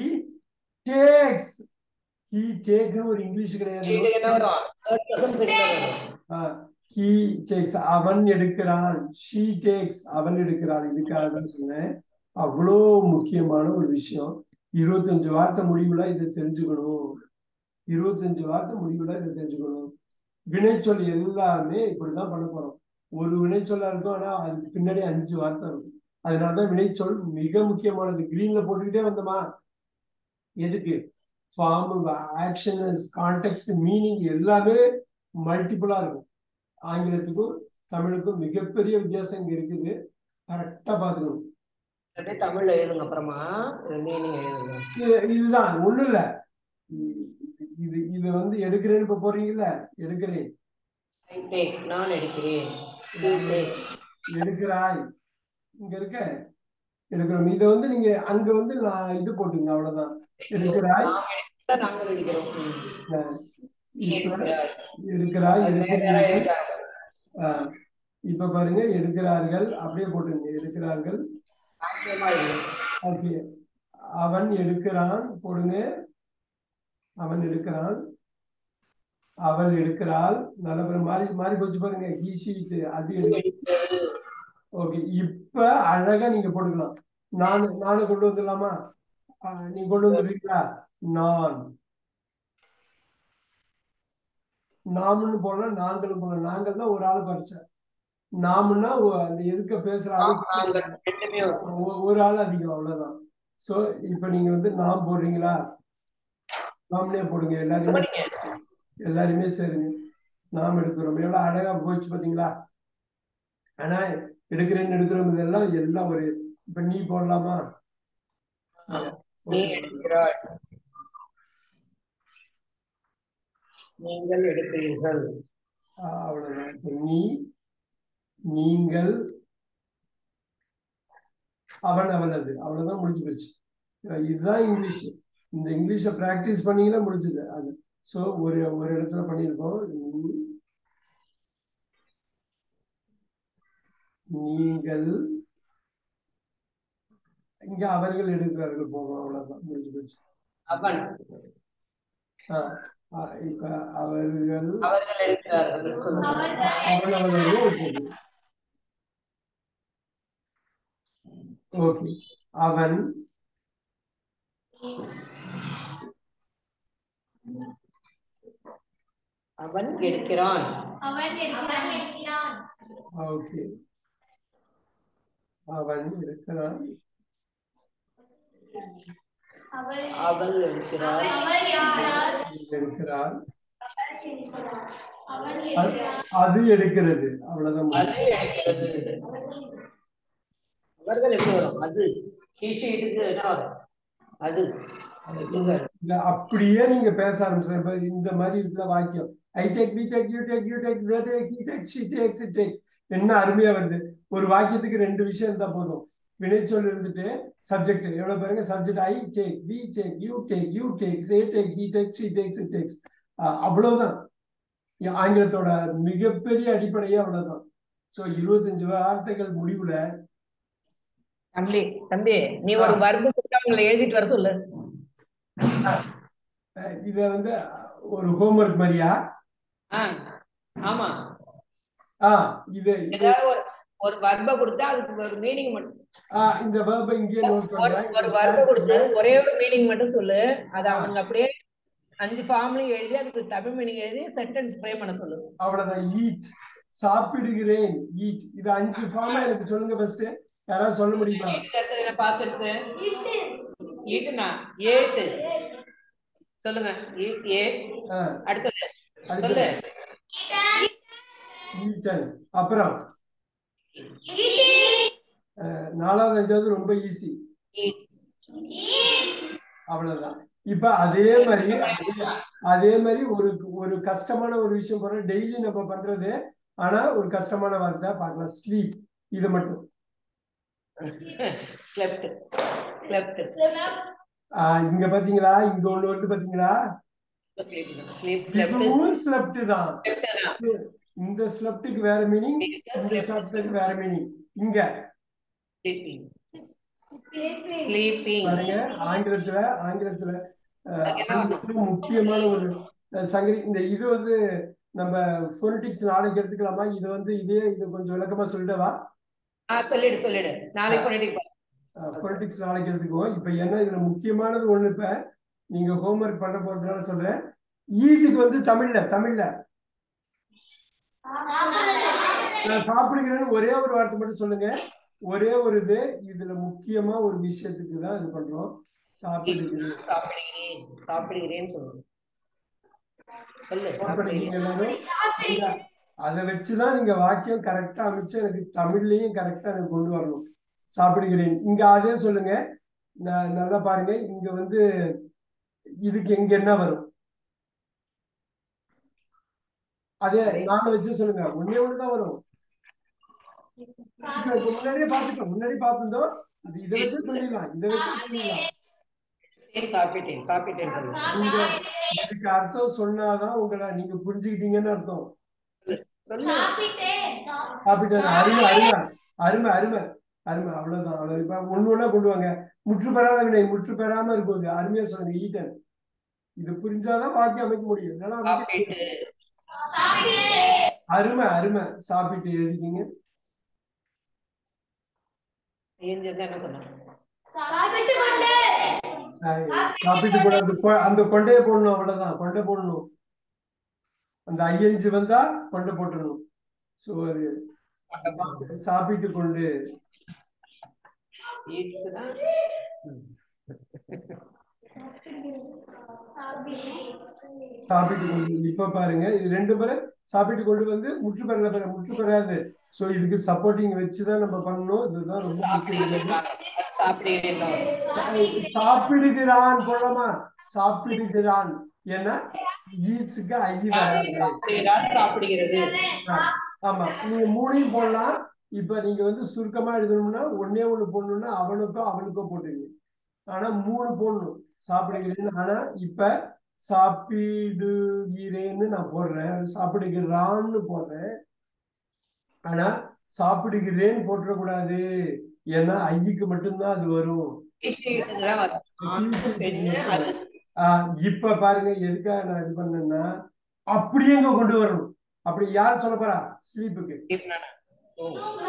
takes he take ஒரு இங்கிலீஷ் கிடையாது இதுக்கு என்ன வரும் தேர்ட் பர்சன் செகண்ட் வரும் ஆஹ் he takes அவன் எடுக்கிறான் she takes அவன் எடுக்கிறான் இதுக்காக தான் சொன்னேன் அவ்வளோ முக்கியமான ஒரு விஷயம் இருபத்தஞ்சு வார்த்தை முடிவுல இதை தெரிஞ்சுக்கணும் இருபத்தஞ்சு வார்த்தை முடிவுல இதை தெரிஞ்சுக்கணும் வினைச்சொல் எல்லாமே இப்படிதான் பண்ண போறோம் ஒரு வினைச்சொல்லா இருக்கும் ஆனா அதுக்கு பின்னாடி அஞ்சு வார்த்தை இருக்கும் அதனாலதான் வினைச்சொல் மிக முக்கியமானது கிரீன்ல போட்டுக்கிட்டே வந்தோமா எதுக்கு ஃபார்ம் ஆக்ஷன் கான்டெக்ட் மீனிங் எல்லாமே மல்டிபிளா இருக்கும் ஆங்கிலத்துக்கும் தமிழுக்கும் மிகப்பெரிய வித்தியாசம் இங்க இருக்குது கரெக்டா பாத்துக்கணும் அப்படியே தமிழ்ல எழுதுங்க அப்புறமா மீனிங் எழுதுங்க இது- இதுதான் ஒண்ணும் இல்ல இ- இது இது வந்து எடுக்கிறேன்னு இப்ப போறீங்கல்ல எடுக்கிறேன் ஐ டேக் நான் எடுக்கிறேன் யூ டேக் எடுக்கிறாய் இங்க இருக்க எடுக்கிறோம் இதை வந்து நீங்க அங்க வந்து நான் இது போட்டுங்க அவ்வளவுதான் எடுக்கிறாய் நாம் எடுக்கிறோம் நாங்கள் எடுக்கிறோம் ம். அஹ் நீ இப்ப எடுக்கிறாய் எடுக்கிறாய் அது நேரா நேரா எடுக்கிறீர்கள் எழுதாங்க அஹ் இப்ப பாருங்க எடுக்கிறார்கள் அப்படியே போட்டுங்க எடுக்கிறார்கள் மேக்ஸிமமா எழுதுங்க ஓகே அவன் எடுக்கிறான் போடுங்க அவன் எடுக்கிறான் அவள் எடுக்கிறாள் நல்ல பேர் மாறி மாறி போச்சு பாருங்க ஈஸிட்டு அது எடு எடுக்கிறது. ஓகே இப்ப அழகா நீங்க போட்டுக்கலாம் நான் நானும் கொண்டு வந்துடலாமா ஆஹ் நீங்க கொண்டு வந்துடுறீங்களா நான் நாமுன்னு போடலாம் நாங்களும் போடலாம் நாங்கள் தான் ஒரு ஆள் பரிசை நாமுன்னா ஒ- அந்த எதுக்க பேசுற ஆளு நாங்கள் ரெண்டுமே வரும். ஒ- ஒரு ஆள் அதிகம் அவ்வளவுதான் சோ இப்ப நீங்க வந்து நாம் போடுறீங்களா நாமளே போடுங்க எல்லாருமே படிங்க. எல்லாருமே சேருங்க நாம் எடுக்கிறோம் எவ்வளவு அழகா போச்சு பாத்தீங்களா ஆனா எடுக்கிறேன்னு எடுக்கிறோம் இதெல்லாம் எல்லாம் ஒரு இப்ப நீ போடலாமா நீ எடுக்கிறாய் நீங்கள் எடுக்கிறீர்கள் ஆஹ் அவ்வளவுதான் இப்ப நீ நீங்கள் அவன் அவளது அவ்வளவுதான் முடிஞ்சு போச்சு அஹ் இதுதான் இங்கிலீஷ் இந்த இங்கிலீஷை பிராக்டிஸ் பண்ணீங்கன்னா முடிஞ்சது அது சோ ஒரு ஒரு இடத்துல பண்ணியிருக்கோம் நீ- நீங்கள் இங்க அவர்கள் எடுக்கிறார்கள் போகும் அவ்வளவுதான் முடிஞ்சு போச்சு அவன் ஆஹ் ஆஹ் இப்ப அவர்கள் அவர்கள் எடுக்கிறார்கள் சொல்லுங்க அவன் அவளது இருக்குது ஓகே அவன் அவன் எடுக்கிறான் அவன் எடுக்கிறான் எடுக்கிறான் ஓகே அவன் இருக்கிறான் அவள் அவள் எடுக்கிறாள் அவள் யாரால் இருக்கிறான் அவன் அது- எடுக்கிறான் அது எடுக்கிறது அவ்வளவுதான் முடிஞ்சு. அது எடுக்கிறது அவர்கள் எப்படி வரும் அது கீழ்ச்சி இடுக்கு என்ன வரும் அது எடுங்கள். இல்ல அப்படியே நீங்க பேச ஆரம்பிச்சு இப்ப இந்த மாதிரி இருக்கிற வாக்கியம் I take we take you take you take they take he take she takes it takes என்ன அருமையா வருது ஒரு வாக்கியத்துக்கு ரெண்டு விஷயம் இருந்தா போதும் வினைச்சொல் இருந்துட்டு சப்ஜெக்ட் எவ்வளவு பாருங்க subject I take we take you take you take they take he take she takes it takes அவ்வளவுதான் இ- ஆங்கிலத்தோட மிகப்பெரிய அடிப்படையே அவ்வளவுதான் சோ இருபத்தஞ்சு வார்த்தைகள் முடிவுல தம்பி தம்பி நீ ஒரு வர்பு கொடுத்தா உங்களை எழுதிட்டு வர சொல்லு அஹ், இத வந்து ஒரு ஹோம்ஒர்க் மாதிரியா ஆ, ஆமா ஆ இது இது ஏதாவது ஒரு ஒரு வர்ப கொடுத்தா அதுக்கு ஒரு மீனிங் மட்டும் ஆ, இந்த verb இங்கே நோட் ஒரு பண்றேன் ஒரு வர்ப கொடுத்து ஒரே ஒரு மீனிங் மட்டும் சொல்லு அத அவனுங்க அப்படியே அஞ்சு ஃபார்ம்லயும் எழுதி அதுக்கு தமிழ் மீனிங் எழுதி சென்டென்ஸ் ஃப்ரேம் பண்ண சொல்லு அவ்வளவுதான் ஈட் சாப்பிடுகிறேன் ஈட் இது அஞ்சு ஃபார்மா எனக்கு சொல்லுங்க ஃபர்ஸ்ட் யாராவது சொல்ல முடியுமா ஈட்டுக்கு அடுத்தது என்ன பாஸ்டர்ஸ் ஈட்டுனா ஏட்டு சொல்லுங்க ஈட் ஏ ஆ, அடுத்தது அடுத்தது. சொல்லு ஈட்டன் அப்புறம் ஆ, நாலாவது அஞ்சாவது ரொம்ப ஈஸி அவ்வளவுதான் இப்ப அதே மாதிரி அதே- அதே மாதிரி ஒரு ஒரு கஷ்டமான ஒரு விஷயம் போற டெய்லி நம்ம பண்றது ஆனா ஒரு கஷ்டமான வார்த்தை பார்க்கலாம் ஸ்லீப் இது மட்டும் ஸ்லெப்ட் ஸ்லெப்ட் ஆ, இங்க பாத்தீங்களா இங்க ஒண்ணு வருது பாத்தீங்களா ஸ்லீப் ஸ்லீப் ஸ்லெப்ட் இதுவும் ஸ்லெப்ட் தான் ஸ்லெப்ட் தான் இந்த ஸ்லெப்டுக்கு வேற மீனிங் இந்த ஸ்லெப்டுக்கு வேற மீனிங் இங்க ஸ்லீப்பிங் ஸ்லீப்பிங் பாருங்க ஆங்கிலத்துல ஆங்கிலத்துல அஹ், அதுக்கு என்ன வரணும்? ஆங்கிலத்துல முக்கியமான ஒரு அஹ், சங்கரி இந்த இது வந்து நம்ம ஃபோனடிக்ஸ் நாளைக்கு எடுத்துக்கலாமா இது வந்து இதே இது கொஞ்சம் விளக்கமா சொல்லிட்டவா ஆ சொல்லிடு சொல்லிடு நாளைக்கு ஃபோனடிக் ஃபோனடிக்ஸ் நாளைக்கு எடுத்துக்குவோம் இப்ப என்ன இதுல முக்கியமானது ஒண்ணு இப்ப நீங்க ஹோம்ஒர்க் பண்ண போறதுனால சொல்றேன் ஈட்டுக்கு வந்து தமிழ்ல தமிழ்ல நான் சாப்பிடுகிறேன்னு ஒரே ஒரு வார்த்தை மட்டும் சொல்லுங்க ஒரே ஒரு இது இதுல முக்கியமா ஒரு விஷயத்துக்கு தான் இது பண்றோம் சாப்பிடுகிறேன் சாப்பிடுகிறேன் சாப்பிடுகிறேன்னு சொல்லு சொல்லு Note பண்ணிக்கீங்க சாப்பிடுகிறேன் எல்லாரும் இல்ல, அதை வச்சுதான் நீங்க வாக்கியம் கரெக்டா அமைச்சு எனக்கு தமிழ்லயும் கரெக்டா எனக்கு கொண்டு வரணும் சாப்பிடுகிறேன் இங்க அதே சொல்லுங்க ந- நல்லா பாருங்க இங்க வந்து இதுக்கு இங்க என்ன வரும் அதே நாம வச்சு சொல்லுங்க ஒண்ணே ஒண்ணுதான் வரும் இப்ப இப்ப முன்னாடியே பார்த்துட்டோம் முன்னாடி பார்த்திருந்தோம் இது இதை வச்சு சொல்லிடலாம் இதை வச்சு சொல்லிடலாம் சாப்பிட்டேன் சாப்பிட்டேன் சொல்லு நீங்க இதுக்கு அர்த்தம் சொன்னாதான் உங்களை நீங்க புரிஞ்சுக்கிட்டீங்கன்னு அர்த்தம் சொல்லு சாப்பிட்டது அருமை அருமை அருமை அருமை அருமை அவ்வளவுதான் அவ்வளவு இப்ப ஒண்ணு ஒண்ணா கொண்டு வாங்க முற்று பெறாத வினை முற்று பெறாம இருக்கும் அருமையா சொல்லுங்க ஈட்டன் இது புரிஞ்சாதான் வாக்கியம் அமைக்க முடியும் இல்லைன்னா அமைக்க முடியாது. சாப்பிட்டு அருமை அருமை சாப்பிட்டு எழுதிக்கிங்க ஏஞ்சல் என்ன சொன்னாங்க அஹ் சாப்பிட்டு கூட அந்த கொ- அந்த கொண்டையை போடணும் அவ்வளவுதான் கொண்டை போடணும் அந்த ஐயஞ்சு வந்தா கொண்டு போட்டுடணும் சோ அது சாப்பிட்டு கொண்டு ஈட்ஸ்னா சாப்பிட்டு கொண்டு இப்ப பாருங்க இது ரெண்டு பேரும் சாப்பிட்டு கொண்டு வந்து முற்று பெறல பெற முற்று பெறாது சோ இதுக்கு சப்போர்ட்டிங் வச்சுதான் நம்ம பண்ணணும் இதுதான் ரொம்ப முக்கியம் சாப்பிடுகிறேன் சாப்பிடுகிறான் போலாமா சாப்பிடுகிறான் ஏன்னா ஈட்ஸுக்கு ஐ வராது சாப்பிடுகிறான் சாப்பிடுகிறது ஆ, ஆமா நீங்க மூணையும் போடலாம் இப்ப நீங்க வந்து சுருக்கமா எழுதணும்னா ஒன்னே ஒண்ணு போடணும்னா அவனுக்கோ அவனுக்கோ போட்டுருங்க ஆனா மூணு போடணும் சாப்பிடுகிறேன் ஆனா இப்ப சாப்பிடுகிறேன்னு நான் போடுறேன் சாப்பிடுகிறான்னு போடுறேன் ஆனா சாப்பிடுகிறேன் போட்டுறக்கூடாது ஏன்னா ஐக்கு மட்டும்தான் அது வரும் தான் வரும் ஆண் பெண்ணு அது ஆஹ் இப்ப பாருங்க எதுக்காக நான் இது பண்ணேன்னா அப்படியேங்க கொண்டு வரணும் அப்படி யார் சொல்ல போறா ஸ்லீப்புக்கு என்னன்னா, ஓ,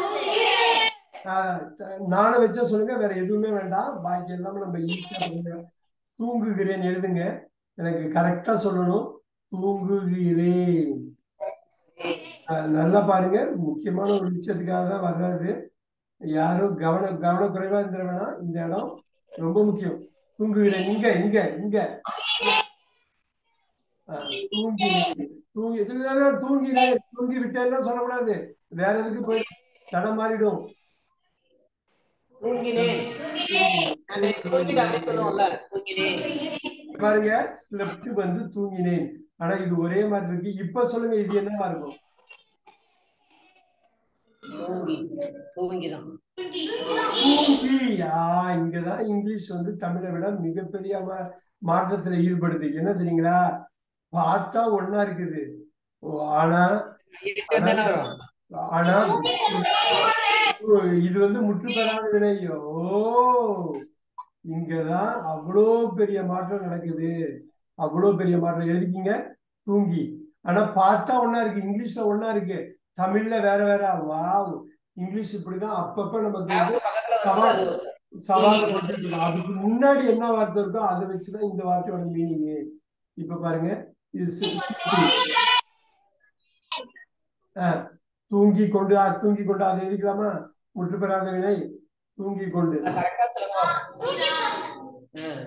நானும் வச்சா சொல்லுங்க வேற எதுவுமே வேண்டாம் பாக்கி எல்லாமே நம்ம ஈஸியா பண்ணுங்க தூங்குகிறேன் எழுதுங்க எனக்கு கரெக்டா சொல்லணும் தூங்குகிறேன் ஆஹ் நல்லா பாருங்க முக்கியமான ஒரு விஷயத்துக்காக தான் வர்றாரு யாரும் கவன கவனக்குறைவா இருந்துட வேணாம் இந்த இடம் ரொம்ப முக்கியம் தூங்குகிறேன் இங்க இங்க இங்க ஆஹ் தூங்கினேன் தூங்கி இதுல தூங்கினேன் தூங்கி விட்டேன்னா சொல்லக்கூடாது வேற எதுக்கு போய் தடம் மாறிடும் தூங்கினேன் நான் தூங்கிட்டு அப்படி சொல்லுவோம்ல தூங்கினேன் பாருங்க ஸ்லெப்ட் வந்து தூங்கினேன் ஆனா இது ஒரே மாதிரி இருக்கு இப்ப சொல்லுங்க இது என்னவா இருக்கும் தூங்கி தூங்கிதான் தூங்கி ஆ இங்கதான் இங்கிலீஷ் வந்து தமிழை விட மிகப்பெரிய மா- மாற்றத்துல ஈடுபடுது என்ன தெரியுங்களா பார்த்தா ஒண்ணா இருக்குது ஓ, ஆனா இதுக்கு தானே வரும் ஆனா ஓ, இது வந்து முற்று பெறாத வினையோ இங்கதான் அவ்வளோ பெரிய மாற்றம் நடக்குது அவ்வளோ பெரிய மாற்றம் எழுதிக்கிங்க தூங்கி ஆனா பார்த்தா ஒண்ணா இருக்கு இங்கிலீஷ்ல ஒண்ணா இருக்கு தமிழ்ல வேற வேற வாவ் இங்கிலீஷ் இப்படிதான் அப்பப்ப நமக்கு வந்து பக்கத்துல சவால் வந்து அது சவால் கொடுத்துருக்கோம் அதுக்கு முன்னாடி என்ன வார்த்தை இருக்கோ அதை வச்சுதான் இந்த வார்த்தையோட மீனிங் இப்ப பாருங்க இது சி- ஆ, தூங்கி கொண்டு ஆ, தூங்கி கொண்டு அதை எழுதிக்கலாமா முற்று பெறாத வினை தூங்கி கொண்டு கரெக்டா சொல்லுங்க ம்.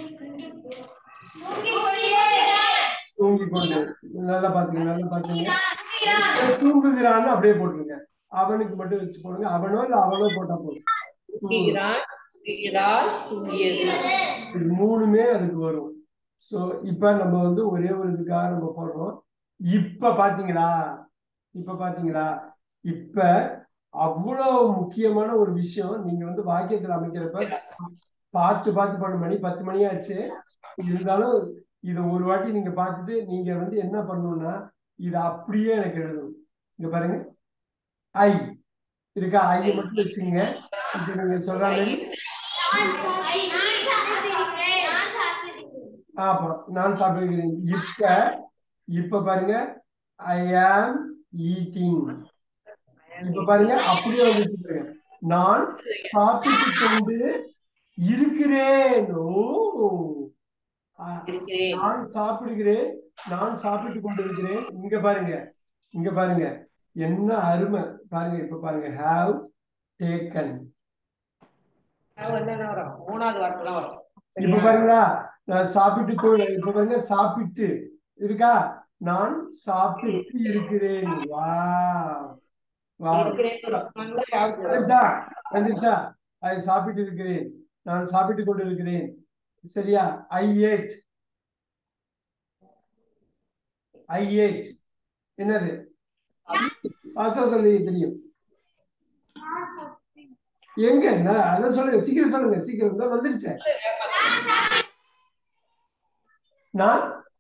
தூங்கி கொண்டு நல்லா பாத்துங்க நல்லா பாத்துங்க தூங்குகிறான்னு அப்படியே போட்டுருங்க அவனுக்கு மட்டும் வச்சு போடுங்க அவனோ இல்ல அவனோ போட்டா போதும் தூங்கு. தூங்குகிறான் தூங்குகிறாள் தூங்கியது இது மூணுமே அதுக்கு வரும் சோ இப்ப நம்ம வந்து ஒரே ஒரு இதுக்காக நம்ம போடுறோம் இப்ப பாத்தீங்களா இப்ப பாத்தீங்களா இப்ப அவ்வளவு முக்கியமான ஒரு விஷயம் நீங்க வந்து வாக்கியத்துல அமைக்கிறப்ப பார்த்து பார்த்து பண்ண மணி பத்து மணி ஆச்சு இருந்தாலும் இத ஒரு வாட்டி நீங்க பார்த்துட்டு நீங்க வந்து என்ன பண்ணணும்னா இத அப்படியே எனக்கு எழுதணும் இங்க பாருங்க ஐ இருக்கா ஐய மட்டும் வச்சுங்க இப்ப நீங்க சொல்ற மாதிரி ஆமா நான் சாப்பிடுகிறேன் இப்ப இப்ப பாருங்க ஐ ஆம் ஈட்டிங் இப்ப பாருங்க அப்படியே வந்துச்சு பாருங்க நான் சாப்பிட்டு கொண்டு இருக்கிறேன் ஓ ஆ, இருக்கிறேன் நான் சாப்பிடுகிறேன் நான் சாப்பிட்டு கொண்டிருக்கிறேன் இங்க பாருங்க இங்க பாருங்க என்ன அருமை பாருங்க இப்ப பாருங்க ஹாவ் டேக்கன் அது என்னென்ன வரும் மூணாவது வார்த்தை தான் வரும் இப்ப பாருங்களா நான் சாப்பிட்டு கொ- இப்ப பாருங்க சாப்பிட்டு இருக்கா நான் சாப்பிட்டு இருக்கிறேன் வா வா இருக்கிறேன் சொன்னாங்களா யாருக்கு வரும்? வந்துட்டா வந்துட்டா அது சாப்பிட்டு இருக்கிறேன் நான் சாப்பிட்டு கொண்டு இருக்கிறேன் சரியா ஐ ஏட் ஐ ஏட் என்னது அதான் சொல்லி தெரியும் எங்க நான் அத சொல்லுங்க சீக்கிரம் சொல்லுங்க சீக்கிரம் தான் வந்துருச்சு நான்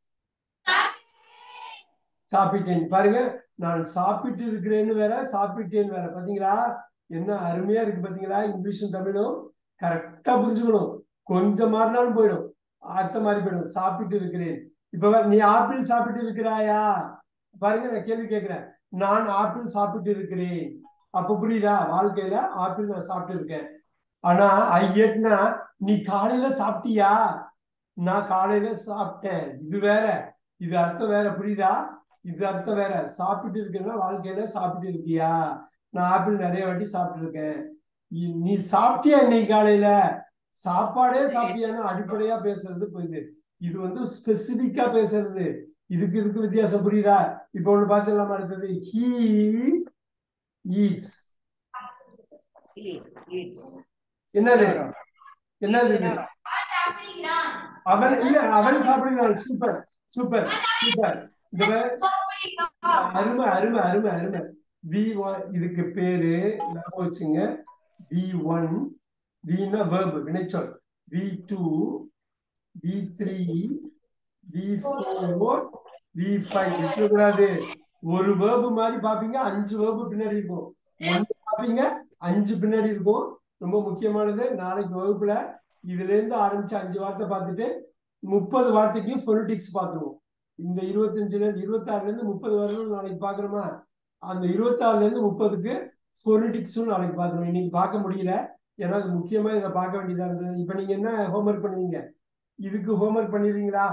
சாப்பிட்டேன் பாருங்க நான் சாப்பிட்டு இருக்கிறேன்னு வேற சாப்பிட்டேன்னு வேற பாத்தீங்களா என்ன அருமையா இருக்கு பாத்தீங்களா இங்கிலீஷும் தமிழும் கரெக்டா புரிஞ்சுக்கணும் கொஞ்சம் மாறினாலும் போயிடும் அர்த்தம் மாறி போயிடும் சாப்பிட்டு இருக்கிறேன் இப்ப பாரு, நீ ஆப்பிள் சாப்பிட்டு இருக்கிறாயா பாருங்க நான் கேள்வி கேட்கிறேன் நான் ஆப்பிள் சாப்பிட்டு இருக்கிறேன் அப்ப புரியுதா வாழ்க்கையில ஆப்பிள் நான் சாப்பிட்டு இருக்கேன் ஆனா ஐயட்னா நீ காலையில சாப்பிட்டியா நான் காலையில சாப்பிட்டேன் இது வேற இது அர்த்தம் வேற புரியுதா இது அர்த்தம் வேற சாப்பிட்டு இருக்கேன்னா வாழ்க்கையில சாப்பிட்டு இருக்கியா நான் ஆப்பிள் நிறைய வாட்டி சாப்பிட்டு இருக்கேன் இ- நீ சாப்பிட்டியா இன்னைக்கு காலையில சாப்பாடே சாப்பிட்டியான்னு அடிப்படையா பேசுறது போயிது இது வந்து ஸ்பெசிபிக்கா பேசுறது இதுக்கு இதுக்கு வித்தியாசம் புரியுதா இப்ப ஒண்ணு பார்த்துடலாமா அடுத்தது ஹீ ஈட்ஸ் Eat, eats. என்னது என்னது இது? அவன் சாப்பிடுகிறான் அவன் இல்ல அவன் சாப்பிடுகிறான் சூப்பர் சூப்பர் சூப்பர் இந்த பாரு, சாப்பிடுகிறான். அருமை அருமை அருமை அருமை வி ஒன் இதுக்கு பேரு ஞாபகம் வச்சுங்க வி ஒன் வினா வேர்பு வினைச்சொல் V two V three V four V five இருக்கக்கூடாது ஒரு வேர்பு மாதிரி பாப்பீங்க அஞ்சு வேர்பு பின்னாடி இருக்கும் ஒன்று பாப்பீங்க அஞ்சு பின்னாடி இருக்கும் ரொம்ப முக்கியமானது நாளைக்கு வகுப்புல இதுல இருந்து ஆரம்பிச்சு அஞ்சு வார்த்தை பார்த்துட்டு முப்பது வார்த்தைக்கும் ஃபொனட்டிக்ஸ் பார்த்துருவோம் இந்த இருபத்தஞ்சுல இருந்து இருபத்தாறுல இருந்து முப்பது வரணும் நாளைக்கு பாக்குறோமா அந்த இருபத்தாறுல இருந்து முப்பதுக்கு ஃபொனட்டிக்ஸும் நாளைக்கு பார்த்துருவோம் இன்னைக்கு பார்க்க முடியல ஏன்னா அது முக்கியமா இதை பார்க்க வேண்டியதா இருந்தது இப்ப நீங்க என்ன ஹோம்ஒர்க் பண்ணுவீங்க இதுக்கு ஹோம்ஒர்க் பண்ணிடுவீங்களா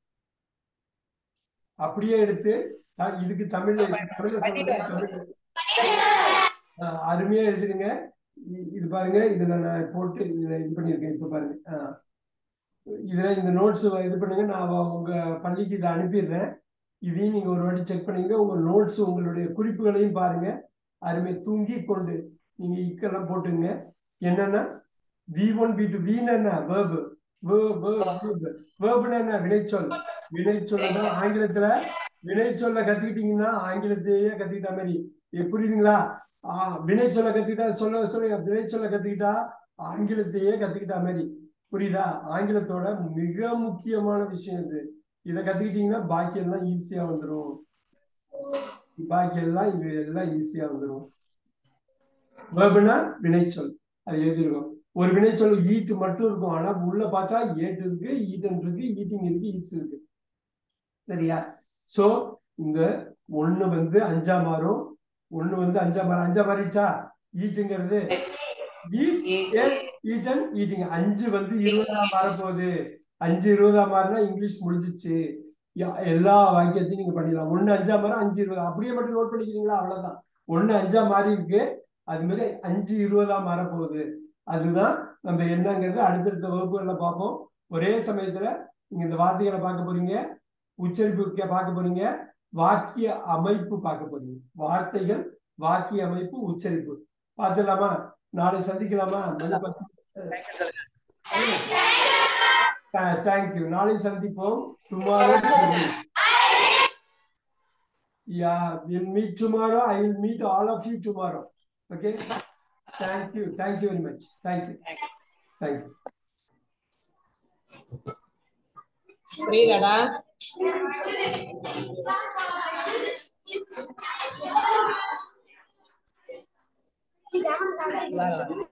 அப்படியே எடுத்து த- இதுக்கு தமிழ்ல தமிழ்ல சொல்றேன் தமிழ்ல ஆஹ் அருமையா எழுதுங்க இ- இது பாருங்க இதுல நான் போட்டு இதுல இது பண்ணிருக்கேன் இப்ப பாருங்க ஆஹ் இதுல இந்த நோட்ஸ் இது பண்ணுங்க நான் வ- உங்க பள்ளிக்கு இதை அனுப்பிடுறேன் இதையும் நீங்க ஒரு வாட்டி செக் பண்ணீங்க உங்க நோட்ஸ் உங்களுடைய குறிப்புகளையும் பாருங்க அருமை தூங்கி கொண்டு நீங்க இக்கெல்லாம் போட்டுங்க என்னன்னா வி ஒன் வி டூ வீண் என்ன வேர்பு வேர்புனா என்ன வினைச்சொல் வினைச்சொல் தான் ஆங்கிலத்துல வினைச்சொல்ல கத்துக்கிட்டீங்கன்னா ஆங்கிலத்தையே கத்துக்கிட்ட மாதிரி இது புரியுதுங்களா ஆஹ் வினைச்சொல்ல கத்துக்கிட்டா சொல்ல சொல்லுங்க வினைச்சொல்ல கத்துக்கிட்டா ஆங்கிலத்தையே கத்துக்கிட்ட மாதிரி புரியுதா ஆங்கிலத்தோட மிக முக்கியமான விஷயம் இது இதை கத்துக்கிட்டீங்கன்னா பாக்கி எல்லாம் ஈஸியா வந்துடும் பாக்கி எல்லாம் இது எல்லாம் ஈஸியா வந்துடும் வேர்புனா வினைச்சொல் அது எழுதிருக்கும் ஒரு வினைச்சொல் ஈட்டு மட்டும் இருக்கும் ஆனா உள்ள பார்த்தா ஏட்டு இருக்கு ஈட்டன் இருக்கு ஈட்டிங் இருக்கு ஈட்ஸ் இருக்கு சரியா சோ இந்த ஒண்ணு வந்து அஞ்சா மாறும் ஒண்ணு வந்து அஞ்சா மாறும் அஞ்சா மாறிடுச்சா ஈட்டுங்கிறது ஈட் Eat, ஈட்டன் ஈட்டிங் அஞ்சு வந்து இருபதா மாறப்போகுது அஞ்சு இருபதா மாறினா இங்கிலீஷ் முடிஞ்சிச்சு யா- எல்லா வாக்கியத்தையும் நீங்க பண்ணிடலாம் ஒண்ணு அஞ்சா மாறும் அஞ்சு இருபது அப்படியே மட்டும் நோட் பண்ணிக்கிறீங்களா அவ்வளவுதான் ஒண்ணு அஞ்சா மாறி இருக்கு அது மாதிரி அஞ்சு இருபதா மாறப்போகுது அதுதான் நம்ம என்னங்கிறது அடுத்தடுத்த வகுப்புகள்ல பார்ப்போம் ஒரே சமயத்துல நீங்க இந்த வார்த்தைகளை பார்க்க போறீங்க உச்சரிப்பு கே- பார்க்க போறீங்க வாக்கிய அமைப்பு பார்க்க போறீங்க வார்த்தைகள் வாக்கிய அமைப்பு உச்சரிப்பு பார்த்துடலாமா நாளை சந்திக்கலாமா மணி பத்து தேங்க்யூ நாளை சந்திப்போம் tomorrow ya will meet tomorrow I will meet all of you tomorrow okay thank you thank you very much thank you thank you புரியுதாடா Thank you. இதான்